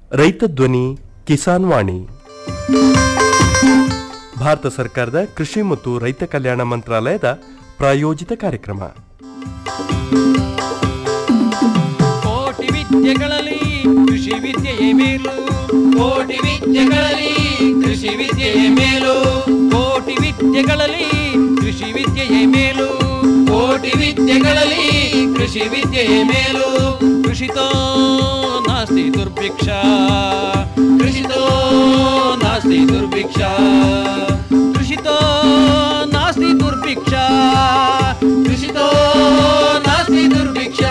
ರೈತ ಧ್ವನಿ ಕಿಸಾನ್ ವಾಣಿ ಭಾರತ ಸರ್ಕಾರದ ಕೃಷಿ ಮತ್ತು ರೈತ ಕಲ್ಯಾಣ ಮಂತ್ರಾಲಯದ ಪ್ರಾಯೋಜಿತ ಕಾರ್ಯಕ್ರಮ ಕೋಟಿ ವಿದ್ಯೆಗಳಲ್ಲಿ ಕೃಷಿ ವಿದ್ಯೆಯೇ ಮೇಲು ಕೋಟಿ ವಿದ್ಯೆಗಳಲ್ಲಿ ಕೃಷಿ ವಿದ್ಯೆಯೇ ಮೇಲು ಕೋಟಿ ವಿದ್ಯೆಗಳಲ್ಲಿ ಕೃಷಿ ವಿದ್ಯೆಯೇ ಮೇಲು ಕೋಟಿ ವಿದ್ಯೆಗಳಲ್ಲಿ ಕೃಷಿ ವಿದ್ಯೆಯೇ ಮೇಲು ಕೃಷಿತೋ ನಾಸ್ತಿ ದುರ್ಭಿಕ್ಷ ಕೃಷಿತೋ ನಾಸ್ತಿ ದುರ್ಭಿಕ್ಷ ಕೃಷಿತೋ ನಾಸ್ತಿ ದುರ್ಭಿಕ್ಷ ಕೃಷಿತೋ ನಾಸ್ತಿ ದುರ್ಭಿಕ್ಷ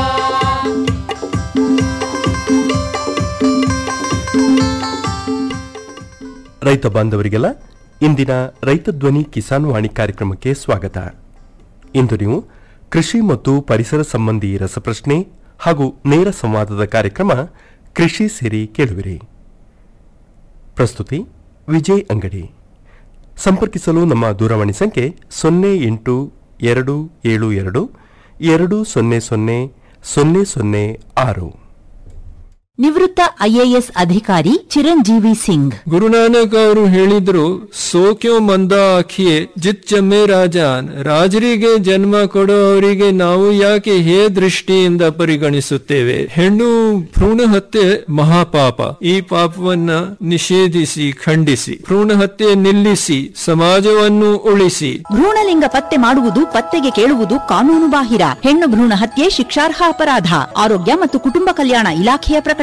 ರೈತ ಬಾಂಧವರಿಗೆಲ್ಲ ಇಂದಿನ ರೈತ ಧ್ವನಿ ಕಿಸಾನ್ ವಾಣಿ ಕಾರ್ಯಕ್ರಮಕ್ಕೆ ಸ್ವಾಗತ ಇಂದು ನೀವು ಕೃಷಿ ಮತ್ತು ಪರಿಸರ ಸಂಬಂಧಿ ರಸಪ್ರಶ್ನೆ ಹಾಗೂ ನೇರ ಸಂವಾದದ ಕಾರ್ಯಕ್ರಮ ಕೃಷಿ ಸಿರಿ ಕೇಳುವಿರಿ ಪ್ರಸ್ತುತಿ ವಿಜಯ್ ಅಂಗಡಿ ಸಂಪರ್ಕಿಸಲು ನಮ್ಮ ದೂರವಾಣಿ ಸಂಖ್ಯೆ ಸೊನ್ನೆ ಎಂಟು ಎರಡು ಏಳು ಎರಡು ಎರಡು ಸೊನ್ನೆ ಸೊನ್ನೆ ಸೊನ್ನೆ ಸೊನ್ನೆ ಆರು ನಿವೃತ್ತ ಐಎಎಸ್ ಅಧಿಕಾರಿ ಚಿರಂಜೀವಿ ಸಿಂಗ್ ಗುರುನಾನಕ್ ಅವರು ಹೇಳಿದ್ರು ಸೋಕ್ಯೋ ಮಂದ ಆಖಿಯೇ ಜಿತ್ ಜಮ್ಮೆ ರಾಜಾನ್ ರಾಜರಿಗೆ ಜನ್ಮ ಕೊಡೋವರಿಗೆ ನಾವು ಯಾಕೆ ಹೇ ದೃಷ್ಟಿಯಿಂದ ಪರಿಗಣಿಸುತ್ತೇವೆ ಹೆಣ್ಣು ಭ್ರೂಣ ಹತ್ಯೆ ಮಹಾಪಾಪ ಈ ಪಾಪವನ್ನ ನಿಷೇಧಿಸಿ ಖಂಡಿಸಿ ಭ್ರೂಣ ಹತ್ಯೆ ನಿಲ್ಲಿಸಿ ಸಮಾಜವನ್ನು ಉಳಿಸಿ ಭ್ರೂಣಲಿಂಗ ಪತ್ತೆ ಮಾಡುವುದು ಪತ್ತೆಗೆ ಕೇಳುವುದು ಕಾನೂನು ಬಾಹಿರ ಹೆಣ್ಣು ಭ್ರೂಣ ಹತ್ಯೆ ಶಿಕ್ಷಾರ್ಹ ಅಪರಾಧ ಆರೋಗ್ಯ ಮತ್ತು ಕುಟುಂಬ ಕಲ್ಯಾಣ ಇಲಾಖೆಯ ಪ್ರಕಟಣೆ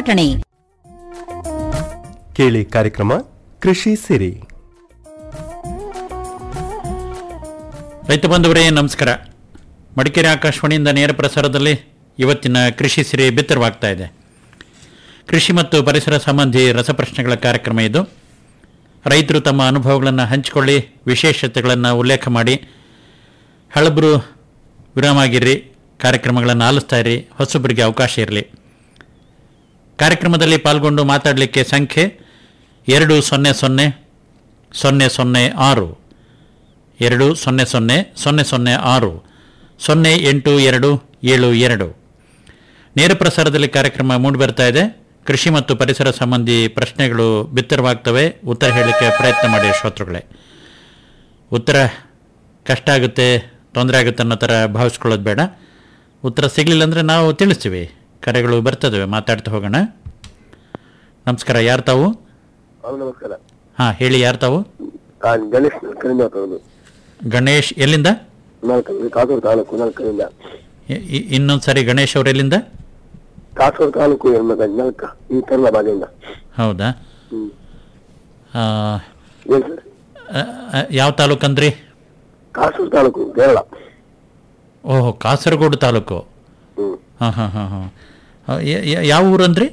ಕೇಳಿ ಕಾರ್ಯಕ್ರಮ ಕೃಷಿ ಸಿರಿ ರೈತ ಬಂಧುವರೇ ನಮಸ್ಕಾರ ಮಡಿಕೇರಿ ಆಕಾಶವಾಣಿಯಿಂದ ನೇರ ಪ್ರಸಾರದಲ್ಲಿ ಇವತ್ತಿನ ಕೃಷಿ ಸಿರಿ ಬಿತ್ತರವಾಗ್ತಾ ಇದೆ ಕೃಷಿ ಮತ್ತು ಪರಿಸರ ಸಂಬಂಧಿ ರಸಪ್ರಶ್ನೆಗಳ ಕಾರ್ಯಕ್ರಮ ಇದು ರೈತರು ತಮ್ಮ ಅನುಭವಗಳನ್ನು ಹಂಚಿಕೊಳ್ಳಿ ವಿಶೇಷತೆಗಳನ್ನು ಉಲ್ಲೇಖ ಮಾಡಿ ಹಳಬರು ವಿರಾಮ ಆಗಿರ್ರಿ ಕಾರ್ಯಕ್ರಮಗಳನ್ನು ಆಲಿಸ್ತಾ ಇರಿ ಹೊಸಬರಿಗೆ ಅವಕಾಶ ಇರಲಿ ಕಾರ್ಯಕ್ರಮದಲ್ಲಿ ಪಾಲ್ಗೊಂಡು ಮಾತಾಡಲಿಕ್ಕೆ ಸಂಖ್ಯೆ ಎರಡು ಸೊನ್ನೆ ಸೊನ್ನೆ ಸೊನ್ನೆ ಸೊನ್ನೆ ಆರು ಎರಡು ಸೊನ್ನೆ ಸೊನ್ನೆ ಸೊನ್ನೆ ಸೊನ್ನೆ ಆರು ಸೊನ್ನೆ ಎಂಟು ಎರಡು ಏಳು ಎರಡು ನೇರ ಪ್ರಸಾರದಲ್ಲಿ ಕಾರ್ಯಕ್ರಮ ಮೂಡಿಬರ್ತಾ ಇದೆ ಕೃಷಿ ಮತ್ತು ಪರಿಸರ ಸಂಬಂಧಿ ಪ್ರಶ್ನೆಗಳು ಬಿತ್ತರವಾಗ್ತವೆ ಉತ್ತರ ಹೇಳಲಿಕ್ಕೆ ಪ್ರಯತ್ನ ಮಾಡಿ ಶ್ರೋತೃಗಳೇ ಉತ್ತರ ಕಷ್ಟ ಆಗುತ್ತೆ ತೊಂದರೆ ಆಗುತ್ತೆ ಅನ್ನೋ ಥರ ಭಾವಿಸ್ಕೊಳ್ಳೋದು ಬೇಡ ಉತ್ತರ ಸಿಗಲಿಲ್ಲ ಅಂದರೆ ನಾವು ತಿಳಿಸ್ತೀವಿ ಕರೆಗಳು ಬರ್ತದವೆ ಮಾತಾಡ್ತಾ ಹೋಗೋಣ ನಮಸ್ಕಾರ ಯಾರು ತಾವು ಹೌದು ನಮಸ್ಕಾರ ಹಾಂ ಹೇಳಿ ಯಾರು ತಾವು ನಾನು ಗಣೇಶ್ ನಲ್ಕರಿಂದ ಮಾತಾಡೋದು ಗಣೇಶ್ ಎಲ್ಲಿಂದ ನಾಲ್ಕರಿಂದ ಕಾಸೂರು ತಾಲೂಕು ನಾಲ್ಕರಿಂದ ಇನ್ನೊಂದು ಸಾರಿ ಗಣೇಶ್ ಅವ್ರು ಎಲ್ಲಿಂದ ಕಾಸೂರು ತಾಲೂಕು ಎನ್ಮಗ ನಾಲ್ಕ ಈ ಕರ್ಲ ಭಾಗದಿಂದ ಹೌದಾ ಹ್ಮ್ ಆ, ಏನ್ ಸರ್ ಆ, ಆ, ಯಾವ ತಾಲೂಕು ಅಂದ್ರಿ ಕಾಸೂರು ತಾಲೂಕು ಕೇರಳ ಓಹೋ ಕಾಸರಗೋಡು ತಾಲೂಕು ಹ್ಮ್ ಹಾಂ ಹಾಂ ಹಾಂ ಹಾಂ ಯಾವ ಊರಂದ್ರಿ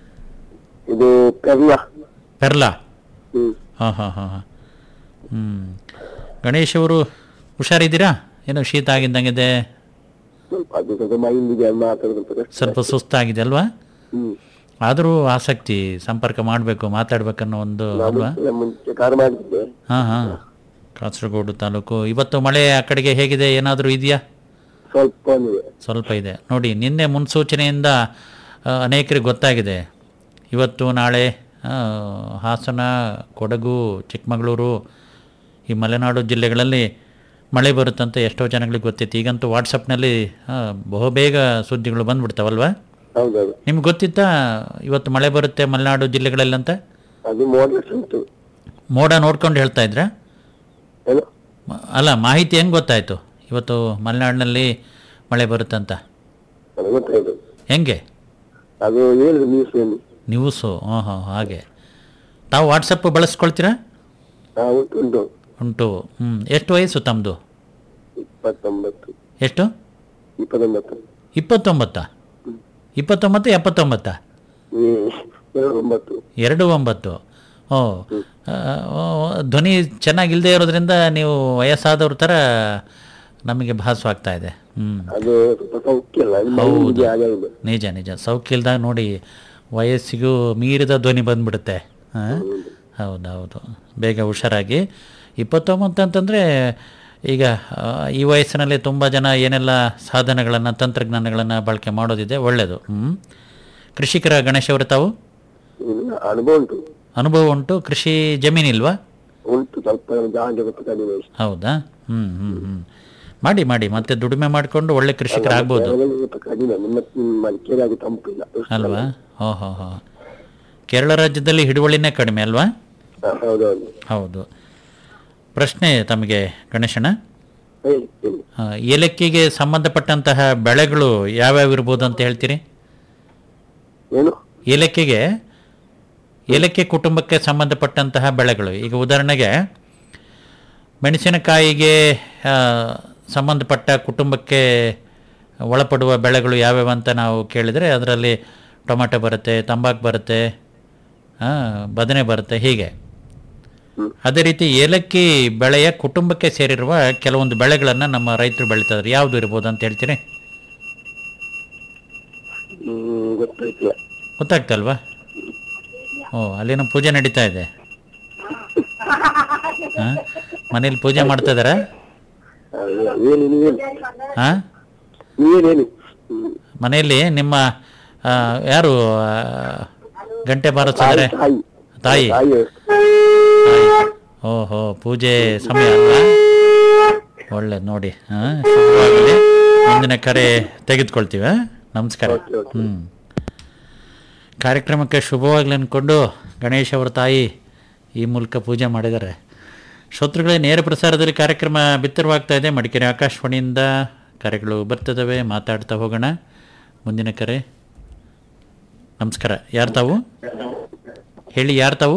ಇದು ಕರ್ಲ ಪೆರ್ಲಾ ಹ್ಮ್ ಹಾಂ ಹಾಂ ಹಾಂ ಹಾಂ ಹ್ಞೂ ಗಣೇಶ್ ಅವರು ಹುಷಾರಿದ್ದೀರಾ ಏನೋ ಶೀತ ಆಗಿದ್ದಂಗಿದೆ ಸ್ವಲ್ಪ ಅದು ಸ್ವಲ್ಪ ಮೈಲಿಗೆ ಮಾತಾಡೋದು ಕಷ್ಟ. ಸ್ವಲ್ಪ ಸುಸ್ತಾಗಿದೆ ಅಲ್ವಾ ಹ್ಮ್ ಆದರೂ ಆಸಕ್ತಿ ಸಂಪರ್ಕ ಮಾಡಬೇಕು ಮಾತಾಡ್ಬೇಕನ್ನೋ ಒಂದು ನಾನು ಅಲ್ವಾ ಮುಂಚೆ- ಮುಂಚೆ ಕಾರ್ ಮಾಡಿದ್ದೆ ಹಾಂ ಹಾಂ ಕಾಸರಗೋಡು ತಾಲೂಕು ಇವತ್ತು ಮಳೆ ಆ ಕಡೆಗೆ ಹೇಗಿದೆ ಏನಾದರೂ ಇದೆಯಾ ಸ್ವಲ್ಪ ಬಂದಿದೆ ಸ್ವಲ್ಪ ಇದೆ ನೋಡಿ ನಿನ್ನೆ ಮುನ್ಸೂಚನೆಯಿಂದ ಆ, ಅನೇಕರಿಗೆ ಗೊತ್ತಾಗಿದೆ ಇವತ್ತು ನಾಳೆ ಆ, ಹಾಸನ ಕೊಡಗು ಚಿಕ್ಕಮಗಳೂರು ಈ ಮಲೆನಾಡು ಜಿಲ್ಲೆಗಳಲ್ಲಿ ಮಳೆ ಬರುತ್ತಂತ ಎಷ್ಟೋ ಜನಗಳಿಗೆ ಗೊತ್ತಿತ್ತು ಈಗಂತೂ ವಾಟ್ಸಪ್ನಲ್ಲಿ ಆ, ಬಹುಬೇಗ ಸುದ್ದಿಗಳು ಬಂದ್ಬಿಡ್ತಾವಲ್ವಾ ಹೌದೌದು ನಿಮ್ಗೆ ಗೊತ್ತಿತ್ತಾ ಇವತ್ತು ಮಳೆ ಬರುತ್ತೆ ಮಲೆನಾಡು ಜಿಲ್ಲೆಗಳಲ್ಲಿ ಅಂತ ಅದು ಮೋಡ್ಲೆಸ್ ಉಂಟು ಮೋಡ ನೋಡ್ಕೊಂಡು ಹೇಳ್ತಾ ಇದ್ರಾ ಏನು ಮ- ಅಲ್ಲ ಮಾಹಿತಿ ಹೆಂಗೆ ಗೊತ್ತಾಯಿತು ಇವತ್ತು ಮಲೆನಾಡಿನಲ್ಲಿ ಮಳೆ ಬರುತ್ತಂತ ನನಗೆ ಗೊತ್ತಾಯ್ತು ಹೆಂಗೆ ಅದು ಹೇಳಿದ್ರು ನ್ಯೂಸ್ ಏನು ನ್ಯೂಸು ಹಾಂ ಹಾಂ ಹಾಗೆ ತಾವು ವಾಟ್ಸಪ್ ಬಳಸ್ಕೊಳ್ತೀರಾ ಹಾ ಉಂಟು ಉಂಟು ಉಂಟು ಹ್ಞೂ ಎಷ್ಟು ವಯಸ್ಸು ತಮ್ಮದು ಇಪ್ಪತ್ತೊಂಬತ್ತು ಎಷ್ಟು ಇಪ್ಪತ್ತೊಂಬತ್ತು ಇಪ್ಪತ್ತೊಂಬತ್ತಾ ಇಪ್ಪತ್ತೊಂಬತ್ತು ಎಪ್ಪತ್ತೊಂಬತ್ತಾ ಹ್ಮ್ ಎರಡು ಒಂಬತ್ತು ಎರಡು ಒಂಬತ್ತು ಓ ಆ, ಓ, ಧ್ವನಿ ಚೆನ್ನಾಗಿಲ್ಲದೆ ಇರೋದ್ರಿಂದ ನೀವು ವಯಸ್ಸಾದವ್ರ ಥರ ನಮಗೆ ಭಾಸವಾಗ್ತಾ ಇದೆ ಹ್ಞೂ ಅದು ಸ್ವಲ್ಪ ಸೌಖ್ಯ ಅಲ್ಲ ಅದು ಹೌದು. ಮೈಲಿಗೆ ಹಾಗೆ ಇದೆ. ನಿಜ ನಿಜ ಸೌಖ್ಯ ಇಲ್ದಾಗ ನೋಡಿ ವಯಸ್ಸಿಗೂ ಮೀರಿದ ಧ್ವನಿ ಬಂದ್ಬಿಡುತ್ತೆ ಹಾಂ ಹೌದೌದು ಬೇಗ ಹುಷಾರಾಗಿ ಇಪ್ಪತ್ತೊಂಬತ್ತು ಅಂತಂದರೆ ಈಗ ಆ, ಈ ವಯಸ್ಸಿನಲ್ಲಿ ತುಂಬ ಜನ ಏನೆಲ್ಲ ಸಾಧನಗಳನ್ನು ತಂತ್ರಜ್ಞಾನಗಳನ್ನು ಬಳಕೆ ಮಾಡೋದಿದೆ ಒಳ್ಳೆಯದು ಹ್ಞೂ ಕೃಷಿಕರ ಗಣೇಶ್ ಅವರು ತಾವು ಇಲ್ಲ ಅನುಭವ ಉಂಟು ಅನುಭವ ಉಂಟು ಕೃಷಿ ಜಮೀನಿಲ್ವಾ ಉಂಟು ಸ್ವಲ್ಪ ಜಾಗ ಗೊತ್ತು ಕಡಿಮೆ ಹೌದಾ ಹ್ಮ್ ಹ್ಮ್ ಹ್ಮ್ ಮಾಡಿ ಮಾಡಿ ಮತ್ತೆ ದುಡಿಮೆ ಮಾಡಿಕೊಂಡು ಒಳ್ಳೆ ಕೃಷಿಕರಾಗ್ಬೋದು ಕೇರಳದಲ್ಲಿ ಸ್ವಲ್ಪ ಕಡಿಮೆ ನಿಮ್ಮ ನಿಮ್ಮ ಮಡಿಕೇರಿ ಆಗಿ ತಂಪಿಲ್ಲ ಅಲ್ವಾ ಹೋ ಹೋ ಹೋ ಕೇರಳ ರಾಜ್ಯದಲ್ಲಿ ಹಿಡುವಳಿನೇ ಕಡಿಮೆ ಅಲ್ವಾ ಹ, ಹೌದೌದು ಹೌದು ಪ್ರಶ್ನೆ ತಮಗೆ ಗಣೇಶನ ಹೇಳಿ ಹೇಳಿ ಆ, ಏಲಕ್ಕಿಗೆ ಸಂಬಂಧಪಟ್ಟಂತಹ ಬೆಳೆಗಳು ಯಾವ್ಯಾವ ಇರ್ಬೋದು ಅಂತ ಹೇಳ್ತೀರಿ ಏನು ಏಲಕ್ಕಿಗೆ ಏಲಕ್ಕಿ ಕುಟುಂಬಕ್ಕೆ ಸಂಬಂಧಪಟ್ಟಂತಹ ಬೆಳೆಗಳು ಈಗ ಉದಾಹರಣೆಗೆ ಮೆಣಸಿನಕಾಯಿಗೆ ಆ, ಸಂಬಂಧಪಟ್ಟ ಕುಟುಂಬಕ್ಕೆ ಒಳಪಡುವ ಬೆಳೆಗಳು ಯಾವ್ಯಾವ ಅಂತ ನಾವು ಕೇಳಿದರೆ ಅದರಲ್ಲಿ ಟೊಮೆಟೊ ಬರುತ್ತೆ ತಂಬಾಕು ಬರುತ್ತೆ ಆ, ಬದನೆ ಬರುತ್ತೆ ಹೀಗೆ ಅದೇ ರೀತಿ ಏಲಕ್ಕಿ ಬೆಳೆಯ ಕುಟುಂಬಕ್ಕೆ ಸೇರಿರುವ ಕೆಲವೊಂದು ಬೆಳೆಗಳನ್ನು ನಮ್ಮ ರೈತರು ಬೆಳೀತಾರೆ ಯಾವುದು ಇರ್ಬೋದು ಅಂತ ಹೇಳ್ತೀರಿ ಹ್ಮ್ ಗೊತ್ತಾಯ್ತಿಲ್ಲ ಗೊತ್ತಾಗ್ತಲ್ವಾ ಓ ಅಲ್ಲಿನ ಪೂಜೆ ನಡೀತಾ ಇದೆ ಹಾಂ ಮನೇಲಿ ಪೂಜೆ ಮಾಡ್ತಾ ಇದಾರಾ ಅಲ್ಲ, ಹೇಳಿ ನೀವೇನು ಹಾಂ ನೀವೇನೇನು ಹ್ಮ್ ಮನೆಯಲ್ಲಿ ನಿಮ್ಮ ಆ, ಯಾರು ಆ, ಗಂಟೆ ಬಾರಿಸಿದ್ರೆ ತಾಯಿ ತಾಯಿ ತಾಯಿ ಓಹೋ ಪೂಜೆ ಸಮಯ ಅಲ್ವಾ ಒಳ್ಳೇದು ನೋಡಿ ಹಾಂ ಶುಭವಾಗಲಿ ಮುಂದಿನ ಕರೆ ತೆಗೆದುಕೊಳ್ತೀವಿ ಆ? ನಮಸ್ಕಾರ ಹ್ಞೂ ಕಾರ್ಯಕ್ರಮಕ್ಕೆ ಶುಭವಾಗಲಿ ಅಂದ್ಕೊಂಡು ಗಣೇಶ್ ಅವರ ತಾಯಿ ಈ ಮೂಲಕ ಪೂಜೆ ಮಾಡಿದ್ದಾರೆ ಶ್ರೋತೃಗಳೇ ನೇರ ಪ್ರಸಾರದಲ್ಲಿ ಕಾರ್ಯಕ್ರಮ ಬಿತ್ತರವಾಗ್ತಾ ಇದೆ ಮಡಿಕೇರಿ ಆಕಾಶವಾಣಿಯಿಂದ ಕರೆಗಳು ಬರ್ತದವೆ ಮಾತಾಡ್ತಾ ಹೋಗೋಣ ಮುಂದಿನ ಕರೆ ನಮಸ್ಕಾರ ಯಾರು ತಾವು ಹೇಳಿ ಯಾರು ತಾವು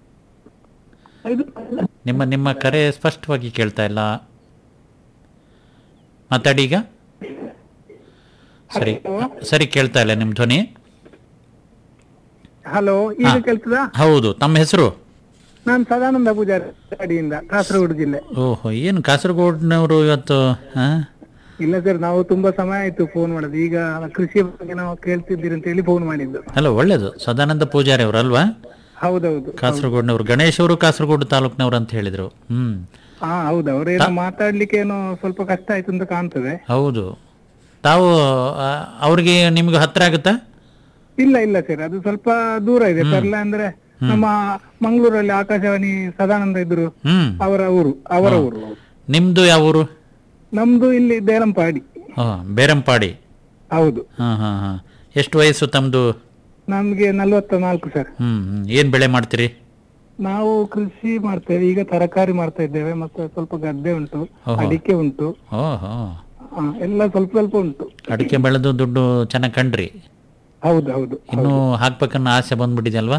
ನಿಮ್ಮ ನಿಮ್ಮ ಕರೆ ಸ್ಪಷ್ಟವಾಗಿ ಕೇಳ್ತಾ ಇಲ್ಲ ಮಾತಾಡಿ ಈಗ ಸರಿ ಸರಿ ಕೇಳ್ತಾ ಇಲ್ಲ ನಿಮ್ಮ ಧ್ವನಿ ಹಲೋ ಈಗ ಹಾ. ಕೇಳ್ತದ ಹೌದು ತಮ್ಮ ಹೆಸರು ನಾನು ಸದಾನಂದ ಪೂಜಾರಿ ಅಡಿಯಿಂದ ಕಾಸರಗೋಡು ಜಿಲ್ಲೆ ಓಹೋ ಏನು ಕಾಸರಗೋಡಿನವರು ಇವತ್ತು ಹಾ? ಇಲ್ಲ ಸರ್ ನಾವು ತುಂಬಾ ಸಮಯ ಆಯ್ತು ಫೋನ್ ಮಾಡೋದು ಈಗ ಕೃಷಿ ಬಗ್ಗೆ ನಾವು ಕೇಳ್ತಿದ್ದೀರಿ ಅಂತ ಹೇಳಿ ಫೋನ್ ಮಾಡಿದ್ದು ಅಲ್ಲ ಒಳ್ಳೇದು ಸದಾನಂದ ಪೂಜಾರಿ ಅವರು ಅಲ್ವಾ ಹೌದೌದು ಕಾಸರಗೋಡಿನವರು ಗಣೇಶ್ ಅವರು ಕಾಸರಗೋಡು ತಾಲೂಕಿನವರು ಅಂತ ಹೇಳಿದ್ರು ಹ್ಮ್ ಹಾ ಹೌದು ಅವ್ರೇನೋ ಮಾತಾಡ್ಲಿಕ್ಕೆ ಏನೋ ಸ್ವಲ್ಪ ಕಷ್ಟ ಆಯ್ತು ಅಂತ ಕಾಣ್ತದೆ ಹೌದು ತಾವು ಆ, ಅವ್ರಿಗೆ ನಿಮ್ಗೆ ಹತ್ರ ಆಗುತ್ತಾ ಇಲ್ಲ ಇಲ್ಲ ಸರ್ ಅದು ಸ್ವಲ್ಪ ದೂರ ಇದೆ ಪರ್ಲ ಅಂದ್ರೆ ನಮ್ಮ ಮಂಗಳೂರಲ್ಲಿ ಆಕಾಶವಾಣಿ ಸದಾನಂದ ಇದ್ರು ಹ್ಮ್ ಅವರ ಊರು ಅವರ ಊರು ನಿಮ್ದು ಯಾವ ಊರು ನಮ್ದು ಇಲ್ಲಿ ದೇಲಂಪಾಡಿ ಹಾ ಬೇರಂಪಾಡಿ ಹೌದು ಹಾ ಹಾ ಹಾ ಎಷ್ಟು ವಯಸ್ಸು ತಮ್ಮದು ನಮ್ಗೆ ನಲ್ವತ್ತ ನಾಲ್ಕು ಸರ್ ಹ್ಮ್ ಹ್ಮ್ ಏನ್ ಬೆಳೆ ಮಾಡ್ತೀರಿ ನಾವು ಕೃಷಿ ಮಾಡ್ತೇವೆ ಈಗ ತರಕಾರಿ ಮಾಡ್ತಾ ಇದ್ದೇವೆ ಮತ್ತೆ ಸ್ವಲ್ಪ ಗದ್ದೆ ಉಂಟು ಓಹೋ. ಅಡಿಕೆ ಉಂಟು ಓಹೋ ಆ, ಎಲ್ಲ ಸ್ವಲ್ಪ ಸ್ವಲ್ಪ ಉಂಟು ಅಡಿಕೆ ಬೆಳೆದು ದುಡ್ಡು ಚೆನ್ನಾಗಿ ಕಂಡ್ರಿ ಹೌದು ಹೌದು ಇನ್ನೂ ಹಾಕ್ಬೇಕನ್ನೋ ಆಸೆ ಬಂದ್ಬಿಟ್ಟಿದೆ ಅಲ್ವಾ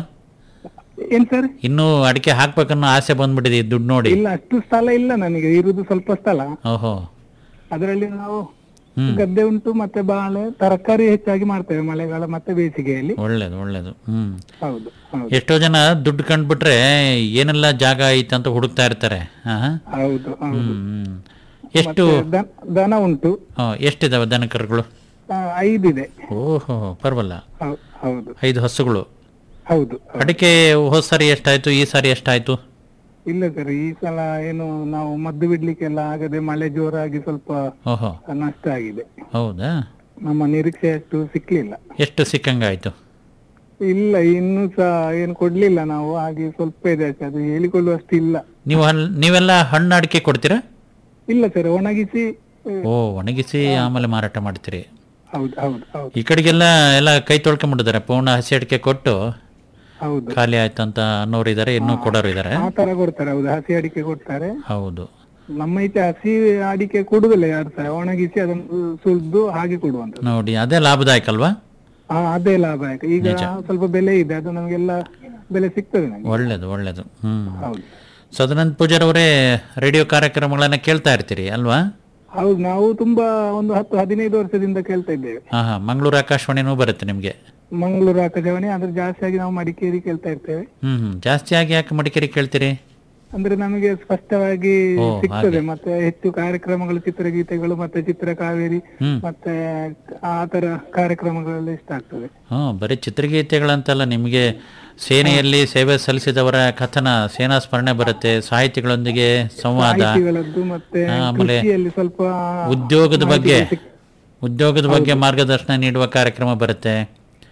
ಏನ್ ಸರ್ ಇನ್ನೂ ಅಡಿಕೆ ಹಾಕ್ಬೇಕನ್ನೋ ಆಸೆ ಬಂದ್ಬಿಟ್ಟಿದೆ ಈ ದುಡ್ಡು ನೋಡಿ ಇಲ್ಲ ಅಷ್ಟು ಸ್ಥಳ ಇಲ್ಲ ನನಗೆ ಇರುವುದು ಸ್ವಲ್ಪ ಸ್ಥಳ ಓಹೋ ಅದರಲ್ಲಿ ನಾವು ಹ್ಮ್ ಗದ್ದೆ ಉಂಟು ಮತ್ತೆ ಬಾಳೆ ತರಕಾರಿ ಹೆಚ್ಚಾಗಿ ಮಾಡ್ತೇವೆ ಮಳೆಗಾಲ ಮತ್ತೆ ಬೇಸಿಗೆಯಲ್ಲಿ ಒಳ್ಳೇದು ಒಳ್ಳೇದು ಹ್ಮ್ ಹೌದು ಹೌದು ಎಷ್ಟೋ ಜನ ದುಡ್ಡು ಕಂಡ್ಬಿಟ್ರೆ ಏನೆಲ್ಲ ಜಾಗ ಐತೆ ಅಂತ ಹುಡುಕ್ತಾ ಇರ್ತಾರೆ ಹಾ ಹೌದು ಹೌದು ಹ್ಮ್ ಹ್ಮ್. ಎಷ್ಟು ಮತ್ತೆ ದನ- ದನ ಉಂಟು ಆ, ಎಷ್ಟಿದಾವೆ ದನ ಕರುಗಳು ಆ, ಐದಿದೆ ಓಹೋ ಪರವಲ್ಲ ಹೌ- ಹೌದು ಐದು ಹಸುಗಳು ಹೌದು ಅಡಿಕೆ ಹೋದ್ ಸಾರಿ ಎಷ್ಟಾಯ್ತು ಈ ಸಾರಿ ಎಷ್ಟಾಯ್ತು ಇಲ್ಲ ಸರ್ ಈ ಸಲ ಏನು ನಾವು ಮದ್ದು ಬಿಡ್ಲಿಕ್ಕೆಲ್ಲ ಆಗದೆ ಮಳೆ ಜೋರಾಗಿ ಸ್ವಲ್ಪ ಓಹೋ ನಷ್ಟ ಆಗಿದೆ ಹೌದಾ ನಮ್ಮ ನಿರೀಕ್ಷೆ ಅಷ್ಟು ಸಿಕ್ಲಿಲ್ಲ ಎಷ್ಟು ಸಿಕ್ಕಂಗಾಯ್ತು ಇಲ್ಲ ಇನ್ನು ಸಹ ಏನು ಕೊಡ್ಲಿಲ್ಲ ನಾವು ಹಾಗೆ ಸ್ವಲ್ಪ ಇದೆ ಅಷ್ಟೇ ಅದು ಹೇಳಿಕೊಳ್ಳುವಷ್ಟು ಇಲ್ಲ ನೀವು ಹಲ್ ನೀವೆಲ್ಲ ಹಣ್ಣು ಅಡಿಕೆ ಕೊಡ್ತೀರಾ ಇಲ್ಲ ಸರ್ ಒಣಗಿಸಿ ಆ, ಓ ಒಣಗಿಸಿ ಆಮೇಲೆ ಮಾರಾಟ ಮಾಡ್ತೀರಿ ಹೌದು ಹೌದು ಹೌದು ಈ ಕಡೆಗೆಲ್ಲ ಎಲ್ಲ ಕೈ ತೊಳ್ಕೊಂಡ್ಬಿಟ್ಟಿದ್ದಾರೆ ಪೂರ್ಣ ಹಸಿ ಅಡಿಕೆ ಕೊಟ್ಟು ಹೌದು ಖಾಲಿ ಆಯ್ತು ಅಂತ ಅನ್ನೋರು ಇದ್ದಾರೆ ಇನ್ನೂ ಕೊಡೋರು ಇದ್ದಾರೆ ಆ ತರ ಕೊಡ್ತಾರೆ ಹೌದು ಹಸಿ ಅಡಿಕೆ ಕೊಡ್ತಾರೆ ಹೌದು ನಮ್ಮ ಈಚೆ ಹಸಿ ಅಡಿಕೆ ಕೊಡುದಿಲ್ಲ ಯಾರು ಸಹ ಒಣಗಿಸಿ ಅದನ್ನು ಸುಲಿದು ಹಾಗೆ ಕೊಡುವಂತದ್ದು ನೋಡಿ ಅದೇ ಲಾಭದಾಯಕ ಅಲ್ವಾ ಆ, ಅದೇ ಲಾಭ ಆಯ್ತು ಈಗ ಸ್ವಲ್ಪ ಬೆಲೆ ಇದೆ ಅದು ನಮಗೆಲ್ಲ ಬೆಲೆ ಸಿಗ್ತದೆ ನಂಗೆ ಒಳ್ಳೇದು ಒಳ್ಳೇದು ಹ್ಮ್ ಹೌದು ಸದಾನಂದ ಪೂಜಾರ್ ಅವರೇ ರೇಡಿಯೋ ಕಾರ್ಯಕ್ರಮಗಳನ್ನ ಕೇಳ್ತಾ ಇರ್ತೀರಿ ಅಲ್ವಾ ಹೌದು ನಾವು ತುಂಬಾ ಒಂದು ಹತ್ತು ಹದಿನೈದು ವರ್ಷದಿಂದ ಕೇಳ್ತಾ ಇದ್ದೇವೆ ಹಾ ಹಾ ಮಂಗಳೂರು ಆಕಾಶವಾಣಿನೂ ಬರುತ್ತೆ ನಿಮಗೆ ಮಂಗಳೂರು ಆಕಾಶವಾಣಿ ಅದ್ರ ಜಾಸ್ತಿಯಾಗಿ ನಾವು ಮಡಿಕೇರಿ ಕೇಳ್ತಾ ಇರ್ತೇವೆ ಹ್ಮ್ ಹ್ಮ್ ಜಾಸ್ತಿ ಆಗಿ ಯಾಕೆ ಮಡಿಕೇರಿ ಕೇಳ್ತೀರಿ ಅಂದ್ರೆ ನಮಗೆ ಸ್ಪಷ್ಟವಾಗಿ ಓ, ಸಿಗ್ತದೆ ಮತ್ತೆ ಹೆಚ್ಚು ಕಾರ್ಯಕ್ರಮಗಳು ಚಿತ್ರಗೀತೆಗಳು ಮತ್ತೆ ಚಿತ್ರ ಕಾವೇರಿ ಹ್ಮ್. ಮತ್ತೆ ಆ ತರ ಕಾರ್ಯಕ್ರಮಗಳೆಲ್ಲ ಇಷ್ಟ ಆಗ್ತದೆ ಹ್ಮ್ ಬರೀ ಚಿತ್ರಗೀತೆಗಳಂತಲ್ಲ ನಿಮಗೆ ಸೇನೆಯಲ್ಲಿ ಸೇವೆ ಸಲ್ಲಿಸಿದವರ ಕಥನ ಸೇನಾ ಸ್ಮರಣೆ ಬರುತ್ತೆ ಸಾಹಿತಿಗಳೊಂದಿಗೆ ಸಂವಾದ ಸಾಹಿತಿಗಳದ್ದು ಮತ್ತೆ ಹಾ, ಆಮೇಲೆ ಕೃಷಿಯಲ್ಲಿ ಸ್ವಲ್ಪ ಉದ್ಯೋಗದ ಬಗ್ಗೆ ಮಾಹಿತಿಗಳು ಸಿಕ್- ಉದ್ಯೋಗದ ಬಗ್ಗೆ ಮಾರ್ಗದರ್ಶನ ನೀಡುವ ಕಾರ್ಯಕ್ರಮ ಬರುತ್ತೆ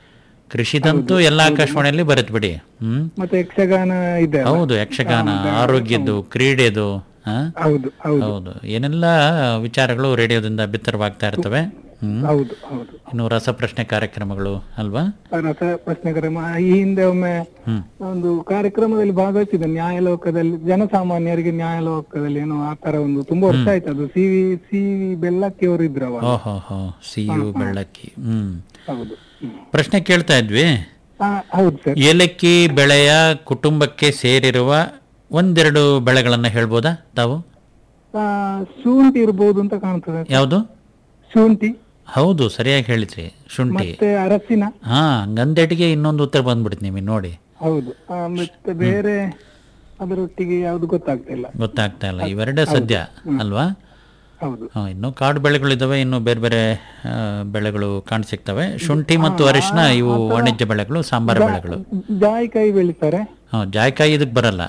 ಕೃಷಿದಂತೂ ಎಲ್ಲ ಆಕಾಶವಾಣಿಯಲ್ಲಿ ಬರುತ್ತೆ ಬಿಡಿ ಹ್ಮ್ ಮತ್ತೆ ಯಕ್ಷಗಾನ ಇದೆ ಅಲ್ಲ? ಹೌದು ಯಕ್ಷಗಾನ ಆರೋಗ್ಯದ್ದು ಕ್ರೀಡೆದು ಆ? ಹೌದು ಹೌದು ಹೌದು ಏನೆಲ್ಲ ವಿಚಾರಗಳು ರೇಡಿಯೋದಿಂದ ಬಿತ್ತರವಾಗ್ತಾ ಇರ್ತವೆ ಹ್ಮ್ ಹೌದು ಹೌದು ಇನ್ನು ರಸಪ್ರಶ್ನೆ ಕಾರ್ಯಕ್ರಮಗಳು ಅಲ್ವಾ ರಸ ಪ್ರಶ್ನೆ ಕಾರ್ಯಕ್ರಮ ಈ ಹಿಂದೆ ಒಮ್ಮೆ ಹ್ಮ್ ಒಂದು ಕಾರ್ಯಕ್ರಮದಲ್ಲಿ ಭಾಗವಹಿಸಿದೆ ನ್ಯಾಯಲೋಕದಲ್ಲಿ ಜನಸಾಮಾನ್ಯರಿಗೆ ನ್ಯಾಯಲೋಕದಲ್ಲಿ ಏನೋ ಆ ತರ ಒಂದು ತುಂಬಾ ವರ್ಷ ಆಯ್ತು ಅದು C V C V Bellakki ಅವರು ಇದ್ರು ಅವಾಗ ಓಹೋ ಹೋ ಸಿ ಯು ಬೆಳ್ಳಕ್ಕಿ ಹ್ಮ್ ಹೌದು ಹ್ಮ್. ಪ್ರಶ್ನೆ ಕೇಳ್ತಾ ಇದ್ವಿ ಆ, ಹೌದು ಸರ್ ಏಲಕ್ಕಿ ಬೆಳೆಯ ಕುಟುಂಬಕ್ಕೆ ಸೇರಿರುವ ಒಂದೆರಡು ಬೆಳೆಗಳನ್ನ ಹೇಳ್ಬೋದಾ ತಾವು ಆ, ಶುಂಠಿ ಇರ್ಬೋದು ಅಂತ ಕಾಣ್ತದೆ ಯಾವುದು ಶುಂಠಿ ಹೌದು ಸರಿಯಾಗಿ ಹೇಳಿದ್ರಿ ಶುಂಠಿ ಮತ್ತೆ ಅರಸಿನ ಹಾ ಗಂಧೆಟಿಗೆ ಇನ್ನೊಂದು ಉತ್ತರ ಬಂದ್ಬಿಡ್ತು ನಿಮಗೆ ನೋಡಿ ಹೌದು ಆ, ಮತ್ತೆ ಬೇರೆ ಅದರೊಟ್ಟಿಗೆ ಯಾವ್ದು ಗೊತ್ತಾಗ್ತಾ ಇಲ್ಲ ಗೊತ್ತಾಗ್ತಾ ಇಲ್ಲ ಇವೆರಡೇ ಸದ್ಯ ಅಲ್ವಾ ಹೌದು ಹಾ, ಇನ್ನು ಕಾಡು ಬೆಳೆಗಳಿದಾವೆ ಇನ್ನು ಬೇರೆ ಬೇರೆ ಆ, ಬೆಳೆಗಳು ಕಾಣಸಿಗ್ತವೆ ಶುಂಠಿ ಮತ್ತು ಅರಿಶಿನ ಇವು ವಾಣಿಜ್ಯ ಬೆಳೆಗಳು ಸಾಂಬಾರ ಬೆಳೆಗಳು ಜಾಯಿಕಾಯಿ ಬೆಳಿತಾರೆ ಹಾ ಜಾಯ್ಕಾಯಿ ಇದಕ್ಕೆ ಬರಲ್ಲ